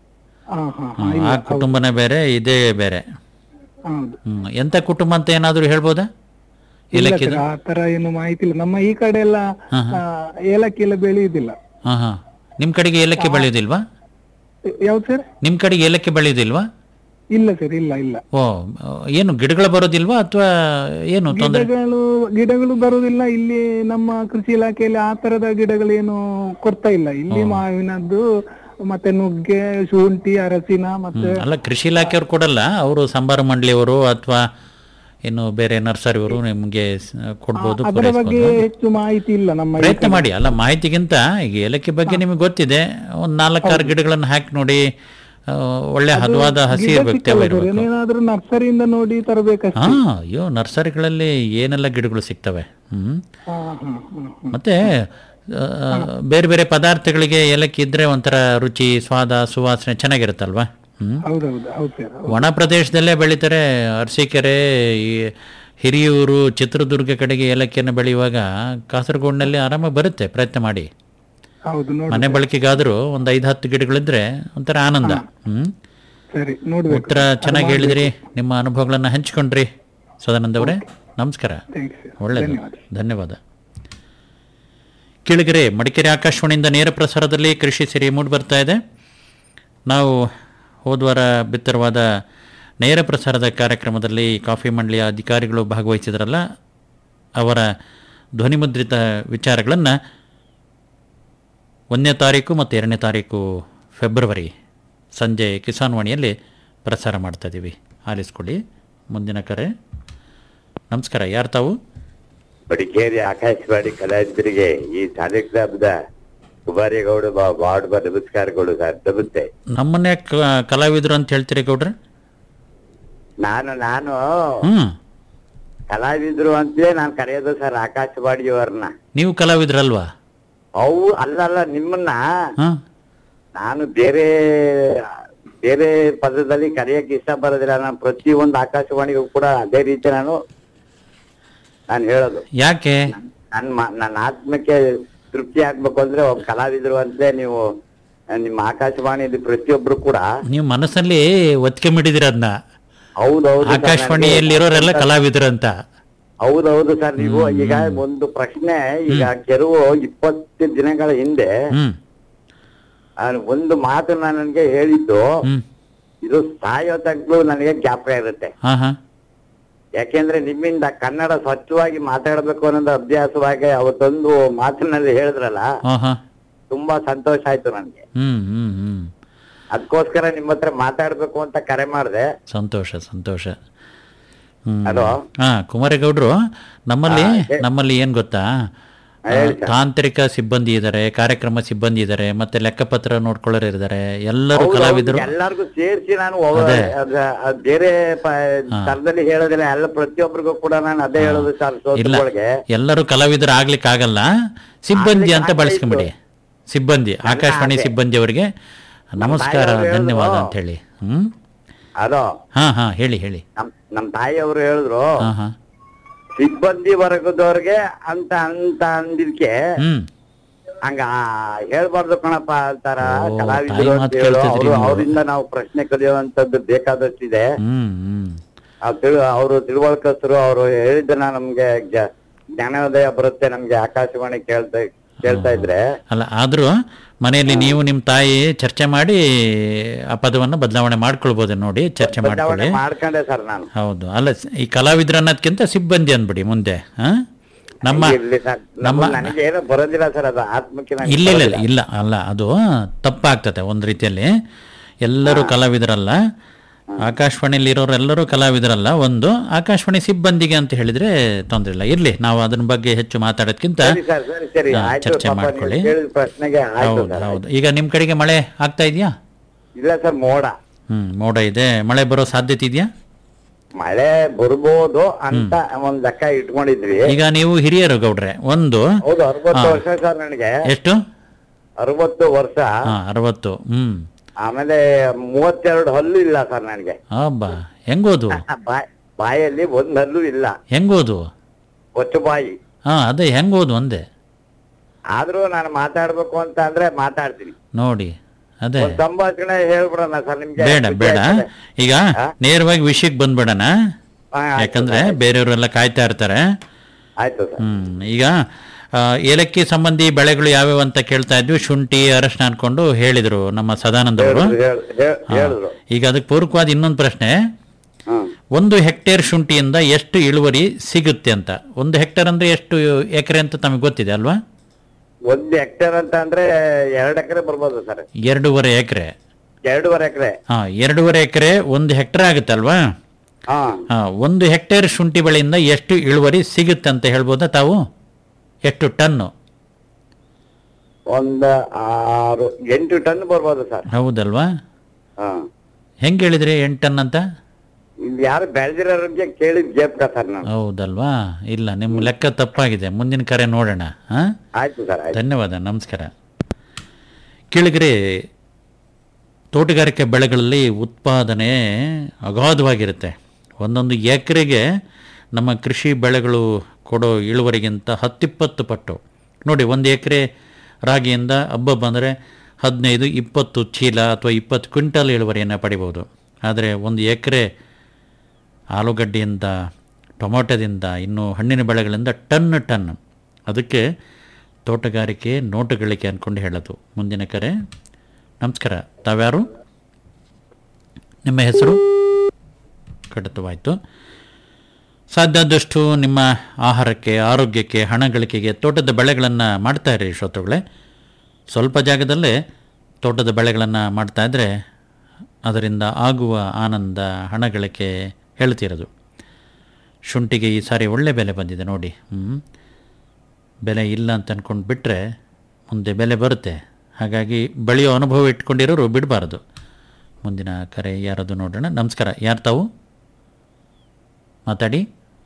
ಹಾ ಹಾ ಹಾ, ಆ ಕುಟುಂಬನೇ ಬೇರೆ ಇದೇ ಬೇರೆ ಹೌದು ಹ್ಮ್ ಎಂತ ಕುಟುಂಬ ಅಂತ ಏನಾದರೂ ಹೇಳ್ಬೋದಾ ಇಲ್ಲ ಏಲಕ್ಕಿ ಸರ್, ಆ ತರ ಏನು ಮಾಹಿತಿ ಇಲ್ಲ ನಮ್ಮ ಈ ಕಡೆ ಎಲ್ಲ ಆ, ಏಲಕ್ಕಿ ಎಲ್ಲ ಬೆಳೆಯುವುದಿಲ್ಲ ಹಾ ಹಾ ನಿಮ್ ಕಡೆಗೆ ಏಲಕ್ಕಿ ಬೆಳೆಯೋದಿಲ್ವಾ ಯಾವ್ದು ಸರ್ ನಿಮ್ ಕಡೆಗೆ ಏಲಕ್ಕಿ ಬೆಳೆಯೋದಿಲ್ವಾ ಇಲ್ಲ ಸರ್ ಇಲ್ಲ ಇಲ್ಲ ಓ ಏನು ಗಿಡಗಳು ಬರೋದಿಲ್ವಾ ಅಥವಾ ಏನು ತೊಂದರೆ ಗಿಡಗಳು ಗಿಡಗಳು ಬರುವುದಿಲ್ಲ ಇಲ್ಲಿ ನಮ್ಮ ಕೃಷಿ ಇಲಾಖೆಯಲ್ಲಿ ಆ ತರದ ಗಿಡಗಳೇನು ಕೊಡ್ತಾ ಇಲ್ಲ ಇಲ್ಲಿ ಮಾವಿನದ್ದು ಮತ್ತೆ ನುಗ್ಗೆ ಶುಂಠಿ ಅರಸಿನ ಮತ್ತೆ ಅಲ್ಲ ಕೃಷಿ ಇಲಾಖೆಯವ್ರು ಕೊಡಲ್ಲ ಅವರು ಸಂಬಾರ ಮಂಡಳಿಯವರು ಅಥವಾ ಇನ್ನು ಬೇರೆ ನರ್ಸರಿಯವರು ನಿಮ್ಗೆ ಸ- ಕೊಡ್ಬೋದು ಅದರ ಬಗ್ಗೆ ಪೂರೈಸ್ಬೋದು ಹೆಚ್ಚು ಮಾಹಿತಿ ಇಲ್ಲ ನಮ್ಮ ಈ ಪ್ರಯತ್ನ ಮಾಡಿ ಅಲ್ಲ ಮಾಹಿತಿಗಿಂತ ಈಗ ಏಲಕ್ಕಿ ಬಗ್ಗೆ ನಿಮಗೆ ಗೊತ್ತಿದೆ ಒಂದು ನಾಲ್ಕಾರು ಗಿಡಗಳನ್ನು ಹಾಕಿ ನೋಡಿ ಆ, ಒಳ್ಳೆ ಹದವಾದ ಹಸಿ ಗಿಡ ಇರ್ಬೇಕು ಸಿಕ್ಕಲ್ಲ ತೇವ ಸರ್, ಇರ್ಬೇಕು ಏನೇನಾದ್ರೂ ನರ್ಸರಿಯಿಂದ ನೋಡಿ ತರಬೇಕಷ್ಟೇ ಹಾ ಅಯ್ಯೋ ನರ್ಸರಿಗಳಲ್ಲಿ ಏನೆಲ್ಲ ಗಿಡಗಳು ಸಿಗ್ತವೆ ಹ್ಮ್ ಹಾ ಹಾ ಹಾ ಮತ್ತೆ ಆ, ಬೇರೆ ಬೇರೆ ಪದಾರ್ಥಗಳಿಗೆ ಏಲಕ್ಕಿ ಇದ್ರೆ ಒಂಥರ ರುಚಿ ಸ್ವಾದ ಸುವಾಸನೆ ಚೆನ್ನಾಗಿರುತ್ತಲ್ವಾ ಹ್ಮ್ ಹೌದೌದು ಹೌದು ಸರ್ ಒಣ ಪ್ರದೇಶದಲ್ಲೇ ಬೆಳೀತಾರೆ ಅರಸೀಕೆರೆ ಈ ಹಿರಿಯೂರು ಚಿತ್ರದುರ್ಗ ಕಡೆಗೆ ಏಲಕ್ಕಿಯನ್ನು ಬೆಳೆಯುವಾಗ ಕಾಸರಗೋಡಿನಲ್ಲಿ ಆರಾಮಾಗಿ ಬರುತ್ತೆ ಪ್ರಯತ್ನ ಮಾಡಿ ಹೌದು ನೋಡಿ ಮನೆ ಬಳಕೆಗಾದರೂ ಒಂದು ಐದು ಹತ್ತು ಗಿಡಗಳಿದ್ರೆ ಒಂಥರ ಆನಂದ ಹ್ಮ್ ಸರಿ ನೋಡ್ಬೇಕು ಉತ್ತರ ಚೆನ್ನಾಗಿ ಹೇಳಿದ್ರಿ ನಿಮ್ಮ ಅನುಭವಗಳನ್ನು ಹಂಚ್ಕೊಂಡ್ರಿ ಸದಾನಂದ ಅವರೇ ನಮಸ್ಕಾರ ಥ್ಯಾಂಕ್ಸ್ ಒಳ್ಳೆಯದು ಧನ್ಯವಾದ ಕೇಳಿಗರೆ ಮಡಿಕೇರಿ ಆಕಾಶವಾಣಿಯಿಂದ ನೇರ ಪ್ರಸಾರದಲ್ಲಿ ಕೃಷಿ ಸಿರಿ ಮೂಡಿ ಬರ್ತಾ ಇದೆ ನಾವು ಹೋದ್ವಾರ ಬಿತ್ತರವಾದ ನೇರ ಪ್ರಸಾರದ ಕಾರ್ಯಕ್ರಮದಲ್ಲಿ ಕಾಫಿ ಮಂಡಳಿಯ ಅಧಿಕಾರಿಗಳು ಭಾಗವಹಿಸಿದ್ರಲ್ಲ ಅವರ ಧ್ವನಿಮುದ್ರಿತ ವಿಚಾರಗಳನ್ನು ಒಂದನೇ ತಾರೀಕು ಮತ್ತು ಎರಡನೇ ತಾರೀಕು ಫೆಬ್ರವರಿ ಸಂಜೆ ಕಿಸಾನ್ ವಾಣಿಯಲ್ಲಿ ಪ್ರಸಾರ ಮಾಡ್ತಾ ಇದ್ದೀವಿ ಆಲಿಸ್ಕೊಳ್ಳಿ ಮುಂದಿನ ಕರೆ ನಮಸ್ಕಾರ ಯಾರು ತಾವು ಮಡಿಕೇರಿ ಆಕಾಶವಾಣಿ ಕಲಾವಿದರಿಗೆ ಈ ಕಾರ್ಯಕ್ರಮದ ಕುಮಾರೇಗೌಡ ಮಾಡುವ ನಮಸ್ಕಾರಗಳು ಸರ್ ನಮಸ್ತೆ ನಮ್ಮನ್ನೇ ಕ- ಕಲಾವಿದರು ಅಂತ ಹೇಳ್ತೀರಿ ಗೌಡ್ರೆ ನಾನು ನಾನು ಹ್ಮ್ ಕಲಾವಿದ್ರು ಅಂತಲೇ ನಾನು ಕರೆಯೋದು ಸರ್ ಆಕಾಶವಾಣಿಯವರನ್ನ ನೀವು ಕಲಾವಿದ್ರಲ್ವಾ ಅವು ಅಲ್ಲಲ್ಲ ನಿಮ್ಮನ್ನ ಹಾ ನಾನು ಬೇರೆ ಬೇರೆ ಪದದಲ್ಲಿ ಕರೆಯಕ್ಕೆ ಇಷ್ಟ ಬರೋದಿಲ್ಲ ನಾನು ಪ್ರತಿಯೊಂದು ಆಕಾಶವಾಣಿಗೂ ಕೂಡ ಅದೇ ರೀತಿ ನಾನು ನಾನು ಹೇಳೋದು ಯಾಕೆ ನನ್ನ ಮ- ನನ್ನ ಆತ್ಮಕ್ಕೆ ತೃಪ್ತಿ ಆಗ್ಬೇಕು ಅಂದ್ರೆ ಒಬ್ಬ ಕಲಾವಿದ್ರು ಅಂತಲೇ ನೀವು ಆ, ನಿಮ್ಮ ಆಕಾಶವಾಣಿಯಲ್ಲಿ ಪ್ರತಿಯೊಬ್ರು ಕೂಡ ನೀವು ಮನಸ್ಸಲ್ಲಿ ಒತ್ತಿಗೆ ಮಿಡಿದಿರ ಅದನ್ನ ಹೌದೌದು ಸರ್, ಆಕಾಶವಾಣಿಯಲ್ಲಿರೋರೆಲ್ಲ ನನಗೆ- ಕಲಾವಿದರು ಅಂತ ಹೌದೌದು ಸರ್ ನೀವು ಈಗ ಒಂದು ಪ್ರಶ್ನೆ ಈಗ ಕೆಲವು ಇಪ್ಪತ್ತು ದಿನಗಳ ಹಿಂದೆ ಹ್ಮ್ ಆ, ಒಂದು ಮಾತು ನನಗೆ ಹೇಳಿದ್ದು ಹ್ಮ್ ಇದು ಸಾಯೋ ತಗ್ಲು ನನಗೆ ಜ್ಞಾಪಕ ಇರುತ್ತೆ ಹಾ ಹಾ ಯಾಕೆಂದ್ರೆ ನಿಮ್ಮಿಂದ ಕನ್ನಡ ಸ್ವಚ್ಛವಾಗಿ ಮಾತಾಡಬೇಕು ಅನ್ನೋದು ಅಭ್ಯಾಸವಾಗಿ ಅವತ್ತೊಂದು ಮಾತಿನಲ್ಲಿ ಹೇಳಿದ್ರಲ್ಲ ಹಾ ಹಾ ತುಂಬಾ ಸಂತೋಷ ಆಯ್ತು ನನಗೆ ಹ್ಮ್ ಹ್ಮ್ ಹ್ಮ್ ಅದಕ್ಕೋಸ್ಕರ ನಿಮ್ಮ ಹತ್ರ ಮಾತಾಡ್ಬೇಕು ಅಂತ ಕರೆ ಮಾಡಿದೆ ಸಂತೋಷ ಸಂತೋಷ ಹ್ಮ್ ಹಲೋ ಹಾ ಕುಮಾರೇಗೌಡ್ರು ನಮ್ಮಲ್ಲಿ ಹಾ, ಹೇ- ನಮ್ಮಲ್ಲಿ ಏನ್ ಗೊತ್ತಾ ಆ, ಹೇಳಿ ಸರ್. ತಾಂತ್ರಿಕ ಸಿಬ್ಬಂದಿ ಇದ್ದಾರೆ ಕಾರ್ಯಕ್ರಮ ಸಿಬ್ಬಂದಿ ಇದ್ದಾರೆ ಮತ್ತೆ ಲೆಕ್ಕಪತ್ರ ನೋಡ್ಕೊಳ್ಳೋರು ಇದ್ದಾರೆ ಎಲ್ಲರೂ ಹೌದು, ಹೌದು, ಕಲಾವಿದರು ಎಲ್ಲರಿಗೂ ಸೇರಿಸಿ ನಾನು ಒವ- ಅದೇ. ಅದ- ಅದ್ ಬೇರೆ ಪ- ಸ್ಥಳದಲ್ಲಿ ಹೇಳೋದಿಲ್ಲ ಎಲ್ಲ ಪ್ರತಿಯೊಬ್ಬರಿಗೂ ಕೂಡ ನಾನು ಅದೇ ಹೇಳೋದು ಸರ್ ಇಲ್ಲ ಶ್ರೋತೃಗಳಿಗೆ ಎಲ್ಲರೂ ಕಲಾವಿದರು ಆಗ್ಲಿಕ್ಕೆ ಆಗಲ್ಲ ಸಿಬ್ಬಂದಿ ಅಂತ ಆಗ್ಲಿಕ್ಕೆ ಬಳಸ್ಕೊಂಬಿಡಿ ಸಿಬ್ಬಂದಿ ಆಕಾಶವಾಣಿ ಆಸೆ. ಸಿಬ್ಬಂದಿ ಅವರಿಗೆ ನಮಸ್ಕಾರ ತಾಯಿಯವ್ರು ಹೇಳಿದ್ರು. ಧನ್ಯವಾದ ಅಂತ ಹೇಳಿ ಹ್ಮ್ ಅದೋ ಹಾ ಹಾ ಹೇಳಿ ಹೇಳಿ ನಮ್ ನಮ್ ತಾಯಿಯವರು ಹೇಳಿದ್ರು ಹಾ ಹಾ ಸಿಬ್ಬಂದಿ ವರ್ಗದವ್ರಿಗೆ ಅಂತ ಅಂತ ಅಂದಿದ್ಕೆ ಹ್ಮ್ ಹಂಗ ಹೇಳ್ಬಾರ್ದು ಕಣಪ್ಪ ಅಂತಾರ ಓ, ಕಲಾವಿದರು ತಾಯಿ ಅಂತ ಮಾತು ಹೇಳು ಕೇಳ್ತಿದ್ರಿ ಅವರು ನೀವು. ಅವರಿಂದ ನಾವು ಪ್ರಶ್ನೆ ಕಲಿಯುವಂತದ್ದು ಬೇಕಾದಷ್ಟಿದೆ ಹ್ಮ್ ಹ್ಮ್ ಅವ್ರು ತಿಳು ಅವರು ತಿಳುವಳಿಕಸ್ತರು ಅವರು ಹೇಳಿದ್ದನ್ನ ನಮ್ಗೆ ಜ್ಞ- ಜ್ಞಾನೋದಯ ಬರುತ್ತೆ ನಮ್ಗೆ ಆಕಾಶವಾಣಿ ಕೇಳ್ತಾ ಕೇಳ್ತಾ ಇದ್ರೆ ಅಲ್ಲ ಆದರೂ ಮನೆಯಲ್ಲಿ ನೀವು ನಿಮ್ಮ ತಾಯಿ ಚರ್ಚೆ ಮಾಡಿ ಆ ಪದವನ್ನು ಬದಲಾವಣೆ ಮಾಡ್ಕೊಳ್ಬೋದು ನೋಡಿ ಚರ್ಚೆ ಬದಲಾವಣೆ ಮಾಡ್ಕೊಳ್ಳಿ ಮಾಡ್ಕೊಂಡೆ ಸರ್ ನಾನು ಹೌದು ಅಲ್ಲ ಸ- ಈ ಕಲಾವಿದ್ರ ಅನ್ನೋದ್ಕಿಂತ ಸಿಬ್ಬಂದಿ ಅಂದ್ಬಿಡಿ ಮುಂದೆ ಹಾ ನಮ್ಮ ಇರ್ಲಿ ಸರ್ ನಮ್ಮ ನನಗೆ ಏನೋ ಬರೋದಿಲ್ಲ ಸರ್ ಅದು ಆತ್ಮಕ್ಕೆ ನನಗೆ ಇಲ್ಲ ಇಲ್ಲ ಇಲ್ಲ ಬರೋದಿಲ್ಲ. ಇಲ್ಲ ಅಲ್ಲ ಅದು ತಪ್ಪಾಗ್ತದೆ ಒಂದು ರೀತಿಯಲ್ಲಿ ಎಲ್ಲರೂ ಕಲಾವಿದರಲ್ಲ ಆಕಾಶವಾಣಿಯಲ್ಲಿ ಇರೋರು ಎಲ್ಲರೂ ಕಲಾವಿದರಲ್ಲ ಒಂದು ಆಕಾಶವಾಣಿ ಸಿಬ್ಬಂದಿಗೆ ಅಂತ ಹೇಳಿದ್ರೆ ತೊಂದರೆ ಇಲ್ಲ ಇರ್ಲಿ ನಾವು ಅದ್ರ ಬಗ್ಗೆ ಹೆಚ್ಚು ಮಾತಾಡೋದ್ಕಿಂತ ಸರಿ ಸರ್ ಸರಿ ಸರಿ ಹಾ, ಆಯ್ತು ಚರ್ಚೆ ಪಾಪ ನೀವು ಮಾಡ್ಕೊಳ್ಳಿ ಕೇಳಿದ ಪ್ರಶ್ನೆಗೆ ಆಯ್ತು ಹೌದು ಸರ್ ಹೌದು ಈಗ ನಿಮ್ಮ ಕಡೆಗೆ ಮಳೆ ಆಗ್ತಾ ಇದೆಯಾ ಇಲ್ಲ ಸರ್ ಮೋಡ ಹ್ಮ್ ಮೋಡ ಇದೆ ಮಳೆ ಬರೋ ಸಾಧ್ಯತೆ ಇದೆಯಾ ಮಳೆ ಬರ್ಬೋದು ಅಂತ ಒಂದ್ ಲೆಕ್ಕ ಇಟ್ಕೊಂಡಿದ್ವಿ ಈಗ ನೀವು ಹಿರಿಯರು ಗೌಡ್ರೆ ಒಂದು ಹೌದು ಅರವತ್ತು ಹಾ. ವರ್ಷ ಸರ್ ನನಗೆ ಎಷ್ಟು ಅರವತ್ತು ವರ್ಷ ಹಾ ಅರವತ್ತು ಹ್ಮ್ ಆಮೇಲೆ ಮೂವತ್ತೆರಡು ಹಲ್ಲು ಇಲ್ಲ ಸರ್ ನನಗೆ ಹಬ್ಬ ಹೆಂಗೋದು ಬಾಯ್ ಬಾಯಲ್ಲಿ ಒಂದ್ ಹಲ್ಲು ಇಲ್ಲ ಹೆಂಗೋದು ಒಟ್ಟು ಬಾಯಿ ಹಾ ಅದೇ ಹೆಂಗೋದು ಒಂದೇ ಆದ್ರೂ ನಾನು ಮಾತಾಡ್ಬೇಕು ಅಂತ ಅಂದ್ರೆ ಮಾತಾಡ್ತೀನಿ ನೋಡಿ ಅದೇ ಒಂದ್ ಸಂಭಾಷಣೆ ಹೇಳ್ಬಿಡೋಣ ಸರ್ ನಿಮ್ಗೆ ಬೇಡ ಖುಷಿ ಬೇಡ ಆಗ್ತದೆ. ಈಗ ಹಾ? ನೇರವಾಗಿ ವಿಷಯಕ್ಕೆ ಬಂದ್ಬಿಡೋಣ ಹಾ, ಆಯ್ತು ಯಾಕಂದ್ರೆ ಸರ್, ಬೇರೆಯವರೆಲ್ಲ ಕಾಯ್ತಾ ಇರ್ತಾರೆ ಆಯ್ತು ಸರ್ ಹ್ಮ್ ಈಗ ಆ, ಏಲಕ್ಕಿ ಸಂಬಂಧಿ ಬೆಳೆಗಳು ಯಾವ್ಯಾವ ಅಂತ ಕೇಳ್ತಾ ಇದ್ವಿ ಶುಂಠಿ ಅರಶಿನ ಅನ್ಕೊಂಡು ಹೇಳಿದ್ರು ನಮ್ಮ ಸದಾನಂದ ಅವರು ಹೇಳಿದ್ರು, ಹೇಳ್- ಹೇಳ್- ಹೇಳಿದ್ರು ಈಗ ಅದಕ್ಕೆ ಪೂರಕವಾದ ಇನ್ನೊಂದು ಪ್ರಶ್ನೆ ಹ್ಮ್ ಒಂದು ಹೆಕ್ಟೇರ್ ಶುಂಠಿಯಿಂದ ಎಷ್ಟು ಇಳುವರಿ ಸಿಗುತ್ತೆ ಅಂತ ಒಂದು ಹೆಕ್ಟೇರ್ ಅಂದ್ರೆ ಎಷ್ಟು ಎಕರೆ ಅಂತ ತಮಗೆ ಗೊತ್ತಿದೆ ಅಲ್ವಾ ಒಂದ್ ಹೆಕ್ಟೇರ್ ಅಂತ ಅಂದ್ರೆ ಎರಡ್ ಎಕರೆ ಬರ್ಬೋದು ಸರ್ ಎರಡೂವರೆ ಎಕರೆ ಎರಡೂವರೆ ಎಕರೆ ಹಾ ಎರಡೂವರೆ ಎಕರೆ ಒಂದು ಹೆಕ್ಟೇರ್ ಆಗುತ್ತೆ ಅಲ್ವಾ ಹಾ ಹಾ ಒಂದು ಹೆಕ್ಟೇರ್ ಶುಂಠಿ ಬೆಳೆಯಿಂದ ಎಷ್ಟು ಇಳುವರಿ ಸಿಗುತ್ತೆ ಅಂತ ಹೇಳ್ಬೋದಾ ತಾವು ಎಷ್ಟು ಟನ್ನು ಒಂದ್ ಆರು ಎಂಟು ಟನ್ ಬರ್ಬೋದು ಸರ್ ಹೌದಲ್ವಾ ಹಾ ಹೆಂಗೆ ಹೇಳಿದ್ರಿ ಎಂಟು ಟನ್ ಅಂತ ಇಲ್ಲಿ ಯಾರು ಬೆಳೆದಿರೋರಿಗೆ ಕೇಳಿದ್ ಜೇಪ್ಕ ಸರ್ ನಾನು ಹೌದಲ್ವಾ ಇಲ್ಲ ನಿಮ್ಮ ಲೆಕ್ಕ ತಪ್ಪಾಗಿದೆ ಮುಂದಿನ ಕರೆ ನೋಡೋಣ ಹಾ ಆಯ್ತು ಸರ್ ಆಯ್ತು ಧನ್ಯವಾದ ನಮಸ್ಕಾರ ಕೆಳಗರೆ ತೋಟಗಾರಿಕೆ ಬೆಳೆಗಳಲ್ಲಿ ಉತ್ಪಾದನೆ ಅಗಾಧವಾಗಿರುತ್ತೆ ಒಂದೊಂದು ಎಕರೆಗೆ ನಮ್ಮ ಕೃಷಿ ಬೆಳೆಗಳು ಕೊಡೋ ಇಳುವರಿಗಿಂತ ಹತ್ತಿಪ್ಪತ್ತು ಪಟ್ಟು ನೋಡಿ ಒಂದು ಎಕರೆ ರಾಗಿಯಿಂದ ಹಬ್ಬ ಬಂದರೆ ಹದಿನೈದು ಇಪ್ಪತ್ತು ಚೀಲ ಅಥವಾ ಇಪ್ಪತ್ತು ಕ್ವಿಂಟಲ್ ಇಳುವರಿಯನ್ನು ಪಡಿಬೋದು ಆದರೆ ಒಂದು ಎಕರೆ ಆಲೂಗಡ್ಡೆಯಿಂದ ಟೊಮೊಟೊದಿಂದ ಇನ್ನು ಹಣ್ಣಿನ ಬೆಳೆಗಳಿಂದ ಟನ್ ಟನ್ ಅದಕ್ಕೆ ತೋಟಗಾರಿಕೆ ನೋಟುಗಳಿಕೆ ಅಂದ್ಕೊಂಡು ಹೇಳೋದು ಮುಂದಿನ ಕರೆ ನಮಸ್ಕಾರ ತಾವ್ಯಾರು ನಿಮ್ಮ ಹೆಸರು ಕಡಿತವಾಯಿತು ಸಾಧ್ಯ ಆದಷ್ಟು ನಿಮ್ಮ ಆಹಾರಕ್ಕೆ ಆರೋಗ್ಯಕ್ಕೆ ಹಣ ಗಳಿಕೆಗೆ ತೋಟದ ಬೆಳೆಗಳನ್ನು ಮಾಡ್ತಾ ಇರಿ ಶ್ರೋತೃಗಳೇ ಸ್ವಲ್ಪ ಜಾಗದಲ್ಲೇ ತೋಟದ ಬೆಳೆಗಳನ್ನು ಮಾಡ್ತಾ ಇದ್ದರೆ ಅದರಿಂದ ಆಗುವ ಆನಂದ ಹಣ ಗಳಿಕೆ ಹೇಳ್ತಿರೋದು ಶುಂಠಿಗೆ ಈ ಸಾರಿ ಒಳ್ಳೆ ಬೆಲೆ ಬಂದಿದೆ ನೋಡಿ ಹ್ಞೂ ಬೆಲೆ ಇಲ್ಲ ಅಂತ ಅಂದ್ಕೊಂಡು ಬಿಟ್ಟರೆ ಮುಂದೆ ಬೆಲೆ ಬರುತ್ತೆ ಹಾಗಾಗಿ ಬೆಳೆಯೋ ಅನುಭವ ಇಟ್ಕೊಂಡಿರೋರು ಬಿಡಬಾರ್ದು ಮುಂದಿನ ಕರೆ ಯಾರದು ನೋಡೋಣ ನಮಸ್ಕಾರ ಯಾರು ತಾವು ಮಾತಾಡಿ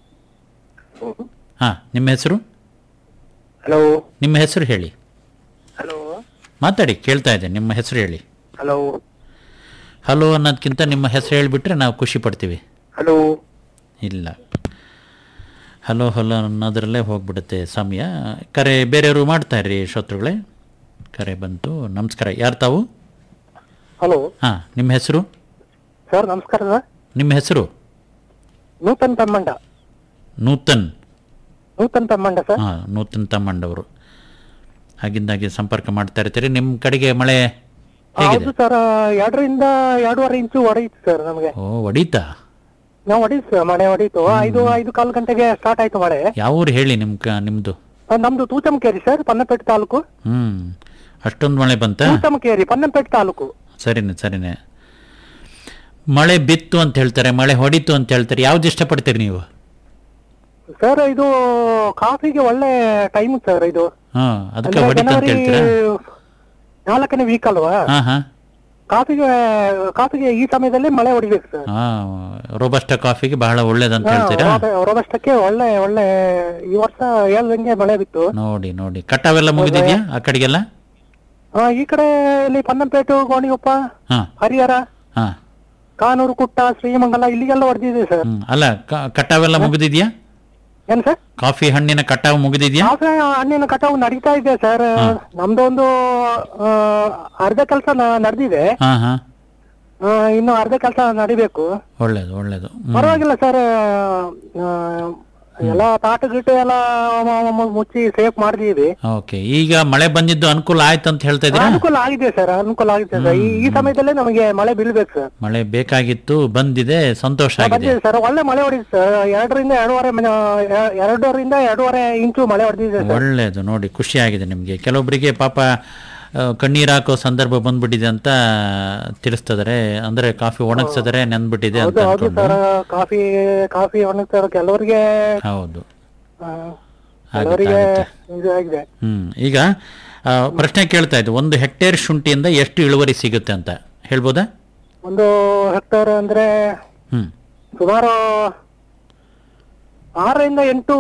ಹಾಂ ನಿಮ್ಮ ಹೆಸರು ಹಲೋ ನಿಮ್ಮ ಹೆಸರು ಹೇಳಿ ಹಲೋ ಮಾತಾಡಿ ಕೇಳ್ತಾ ಇದೆ ನಿಮ್ಮ ಹೆಸರು ಹೇಳಿ ಹಲೋ ಹಲೋ ಅನ್ನೋದಕ್ಕಿಂತ ನಿಮ್ಮ ಹೆಸರು ಹೇಳಿಬಿಟ್ರೆ ನಾವು ಖುಷಿ ಪಡ್ತೀವಿ ಹಲೋ ಇಲ್ಲ ಹಲೋ ಹಲೋ ಅನ್ನೋದ್ರಲ್ಲೇ ಹೋಗ್ಬಿಡುತ್ತೆ ಸಮಯ ಕರೆ ಬೇರೆಯವರು ಮಾಡ್ತಾ ಇರ್ರಿ ಶ್ರೋತೃಗಳೇ ಕರೆ ಬಂತು ನಮಸ್ಕಾರ ಯಾರು ತಾವು ಹಲೋ ಹಾಂ ನಿಮ್ಮ ಹೆಸರು ಸರ್ ನಮಸ್ಕಾರ ಸರ್ ನಿಮ್ಮ ಹೆಸರು ನೂತನ್ ತಮ್ಮಂಡ ನೂತನ್ ನೂತನ್ ತಮ್ಮಂಡ ಸರ್ ಹಾಂ ನೂತನ್ ತಮ್ಮಂಡವರು ಹಾಗಿಂದಾಗೆ ಸಂಪರ್ಕ ಮಾಡ್ತಾ ಇರ್ತೀರಿ ನಿಮ್ಮ ಕಡೆಗೆ ಮಳೆ ಹೇಗಿದೆ ಹೌದು ಸರ್ ಎರಡರಿಂದ ಎರಡೂವರೆ ಇಂಚು ಹೊಡೆಯಿತು ಸರ್ ನಮಗೆ ಓ ಹೊಡೀತಾ ನಾವು ಹೊಡೀತು ಸರ್ ಮಳೆ ಹೊಡೀತು ಐದು ಐದು ಕಾಲು ಗಂಟೆಗೆ ಸ್ಟಾರ್ಟ್ ಆಯ್ತು ಮಳೆ ಯಾವ ಊರು ಹೇಳಿ ನಿಮ್ಮ ಕ ನಿಮ್ಮದು ಆ, ನಮ್ದು ತೂಚಮಕೇರಿ ಸರ್ ಪನ್ನಪೇಟೆ ತಾಲೂಕು ಹ್ಞೂ ಅಷ್ಟೊಂದು ಮಳೆ ಬಂತಾ ತೂಚಮಕೇರಿ ಪನ್ನಪೇಟೆ ತಾಲೂಕು ಸರಿನೆ ಸರಿನೆ ಮಳೆ ಬಿತ್ತು ಅಂತ ಹೇಳ್ತಾರೆ ಮಳೆ ಹೊಡಿತು ಅಂತ ಹೇಳ್ತಾರೆ ಯಾವ್ದು ಇಷ್ಟಪಡ್ತೀರಿ ನೀವು ಸರ್ ಇದು ಕಾಫಿಗೆ ಒಳ್ಳೆ ಟೈಮ್ ಸರ್ ಇದು ಹಾಂ ಅದಕ್ಕೆ ಅಂದ್ರೆ ಹೊಡಿತು ಅಂತ ಜನವರಿ ಹೇಳ್ತೀರಾ ನಾಲ್ಕನೇ ವೀಕ್ ಅಲ್ವಾ ಹಾಂ ಹಾಂ ಕಾಫಿಗೆ ಕಾಫಿಗೆ ಈ ಸಮಯದಲ್ಲಿ ಮಳೆ ಹೊಡಿಬೇಕು ಸರ್ ಹಾಂ ರೋಬಸ್ಟ ಕಾಫಿಗೆ ಬಹಳ ಒಳ್ಳೇದಂತ ಹೇಳ್ತೀರಾ ರೋಬಸ್ಟಕ್ಕೆ ಒಳ್ಳೆ ಒಳ್ಳೆ ಈ ವರ್ಷ ಹೇಳ್ದಂಗೆ ಮಳೆ ಬಿತ್ತು ನೋಡಿ ನೋಡಿ ಕಟಾವೆಲ್ಲ ಮುಗಿದಿದ್ಯಾ ಆ ಕಡೆಗೆಲ್ಲ ಆ, ಈ ಕಡೆ ಇಲ್ಲಿ ಪನ್ನಂಪೇಟು ಗೋಣಿಗೊಪ್ಪ ಹಾಂ ಹರಿಹರ ಹಾಂ ಕಾನೂರು ಕುಟ್ಟ ಶ್ರೀಮಂಗಲ ಇಲ್ಲಿಗೆಲ್ಲ ಹೊಡೆದಿದೆ ಸರ್ ಹ್ಮ್ ಅಲ್ಲ ಕ- ಕಟಾವೆಲ್ಲ ಮುಗಿದಿದ್ಯಾ ಏನ್ ಸರ್ ಕಾಫಿ ಹಣ್ಣಿನ ಕಟಾವು ಮುಗಿದಿದ್ಯಾ ಕಾಫಿ ಹಣ್ಣಿನ ಕಟಾವು ನಡೀತಾ ಇದೆ ಸರ್ ನಮ್ದು ಒಂದು ಆ, ಅರ್ಧ ಕೆಲಸ ನಡೆದಿದೆ ಹಾಂ ಹಾಂ ಇನ್ನು ಅರ್ಧ ಕೆಲಸ ನಡಿಬೇಕು ಒಳ್ಳೇದು ಒಳ್ಳೇದು ಹ್ಮ್. ಪರವಾಗಿಲ್ಲ ಸರ್ ಎಲ್ಲ ತಾಟು ಗೀಟು ಎಲ್ಲ ಮ- ಮ- ಮುಚ್ಚಿ ಸೇಫ್ ಮಾಡಿದೀವಿ ಓಕೆ ಈಗ ಮಳೆ ಬಂದಿದ್ದು ಅನುಕೂಲ ಆಯ್ತು ಅಂತ ಹೇಳ್ತಾ ಇದ್ದೀರಾ ಅನುಕೂಲ ಆಗಿದೆ ಸರ್ ಅನುಕೂಲ ಆಗಿದೆ ಸರ್ ಈ- ಈ ಸಮಯದಲ್ಲೇ ನಮಗೆ ಮಳೆ ಬೀಳ್ಬೇಕು ಸರ್ ಮಳೆ ಬೇಕಾಗಿತ್ತು ಬಂದಿದೆ ಸಂತೋಷ ಆಗಿದೆ ಬಂದಿದೆ ಸರ್ ಒಳ್ಳೆ ಮಳೆ ಹೊಡಿದೆ ಸರ್ ಎರಡರಿಂದ ಎರಡೂವರೆ ಮ- ಎ- ಎರಡೂವರೆಯಿಂದ ಎರಡೂವರೆ ಇಂಚು ಮಳೆ ಹೊಡೆದಿದೆ ಸರ್ ಒಳ್ಳೇದು ನೋಡಿ ಖುಷಿ ಆಗಿದೆ ನಿಮಗೆ ಕೆಲವೊಬ್ಬರಿಗೆ ಪಾಪ ಆ, ಕಣ್ಣೀರ್ ಹಾಕೋ ಸಂದರ್ಭ ಬಂದ್ಬಿಟ್ಟಿದೆ ಅಂತ ತಿಳಿಸ್ತದರೆ ಅಂದ್ರೆ ಕಾಫಿ ಒಣಗ್ಸಿದರೆ ನೆಂದ್ಬಿಟ್ಟಿದೆ ಅಂತ ಹೌದು ಹೌದು ಅನ್ಕೊಂಡು ಸರ್ ಕಾಫಿ ಕಾಫಿ ಒಣಗ್ತಾರೆ ಕೆಲವರಿಗೆ ಹೌದು ಆ, ಕೆಲವರಿಗೆ ಇದು ಆಗಿದೆ ಹ್ಮ್ ಈಗ ಆ, ಪ್ರಶ್ನೆ ಕೇಳ್ತಾ ಇದ್ದು ಒಂದು ಹೆಕ್ಟೇರ್ ಶುಂಠಿಯಿಂದ ಎಷ್ಟು ಇಳುವರಿ ಸಿಗುತ್ತೆ ಅಂತ ಹೇಳ್ಬೋದಾ ಒಂದು ಹೆಕ್ಟೇರ್ ಅಂದ್ರೆ ಹ್ಮ್ ಸುಮಾರು ಆರರಿಂದ ಎಂಟು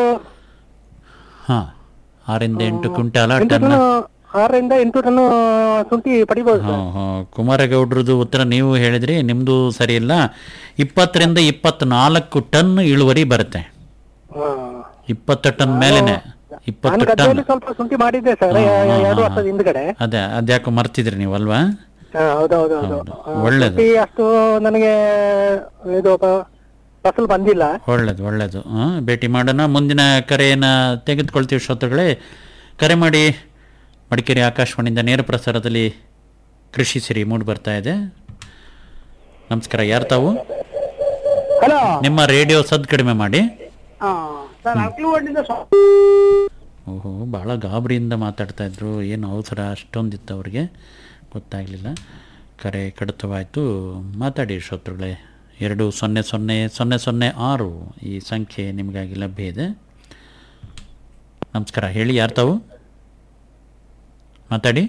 ಹಾ ಆರಿಂದ ಎಂಟು ಕ್ವಿಂಟಾಲ ಎಂಟು ಟನ್ ಟನ್ ಆರರಿಂದ ಎಂಟು ಟನ್ ಶುಂಠಿ ಪಡಿಬಹುದು ಹಾ, ಸರ್ ಹಾ. ಕುಮಾರಗೌಡ್ರದ್ದು ಉತ್ತರ ನೀವು ಹೇಳಿದ್ರಿ ನಿಮ್ದು ಸರಿ ಇಲ್ಲ ಇಪ್ಪತ್ತರಿಂದ ಇಪ್ಪತ್ನಾಲ್ಕು ಟನ್ ಇಳುವರಿ ಬರುತ್ತೆ ಇಪ್ಪತ್ತು ಟನ್ ಮೇಲೆನೆ ನಾನು ಇಪ್ಪತ್ತು ಟನ್ ಗದ್ದೆಯಲ್ಲಿ ಸ್ವಲ್ಪ ಶುಂಠಿ ಮಾಡಿದ್ದೆ ಸರ್ ಎರಡು ವರ್ಷದ ಹಿಂದ್ಗಡೆ ಅದೇ ಅದ್ಯಾಕೋ ಮರ್ತಿದ್ರಿ ನೀವು ಅಲ್ವಾ ಹಾ, ಹೌದೌದು ಹೌದು ಆ, ಒಳ್ಳೇದು. ಶುಂಠಿ ಅಷ್ಟು ನನಗೆ ಇದು ಪ- ಫಸಲು ಬಂದಿಲ್ಲ ಒಳ್ಳೇದು ಒಳ್ಳೇದು ಆ, ಭೇಟಿ ಮಾಡೋಣ ಮುಂದಿನ ಕರೆಯನ್ನು ತೆಗೆದುಕೊಳ್ತೀವಿ ಶ್ರೋತೃಗಳೇ ಕರೆ ಮಾಡಿ ಮಡಿಕೇರಿ ಆಕಾಶವಾಣಿಯಿಂದ ನೇರ ಪ್ರಸಾರದಲ್ಲಿ ಕೃಷಿ ಸಿರಿ ಮೂಡಿ ಬರ್ತಾ ಇದೆ ನಮಸ್ಕಾರ ಯಾರು ತಾವು ಹಲೋ ನಿಮ್ಮ ರೇಡಿಯೋ ಸದ್ ಕಡಿಮೆ ಮಾಡಿ ಸರ್ ಅಕ್ಲುವಾಡಿಂದ ಓಹೋ ಭಾಳ ಗಾಬರಿಯಿಂದ ಮಾತಾಡ್ತಾ ಇದ್ರು ಏನು ಅವಸರ ಅಷ್ಟೊಂದಿತ್ತು ಅವ್ರಿಗೆ ಗೊತ್ತಾಗಲಿಲ್ಲ ಕರೆ ಕಡಿತವಾಯಿತು ಮಾತಾಡಿ ಶ್ರೋತೃಗಳೇ ಎರಡು ಸೊನ್ನೆ ಸೊನ್ನೆ ಸೊನ್ನೆ ಸೊನ್ನೆ ಆರು ಈ ಸಂಖ್ಯೆ ನಿಮಗಾಗಿ ಲಭ್ಯ ಇದೆ ನಮಸ್ಕಾರ ಹೇಳಿ ಯಾರು ತಾವು ಮಾತಾಡಿ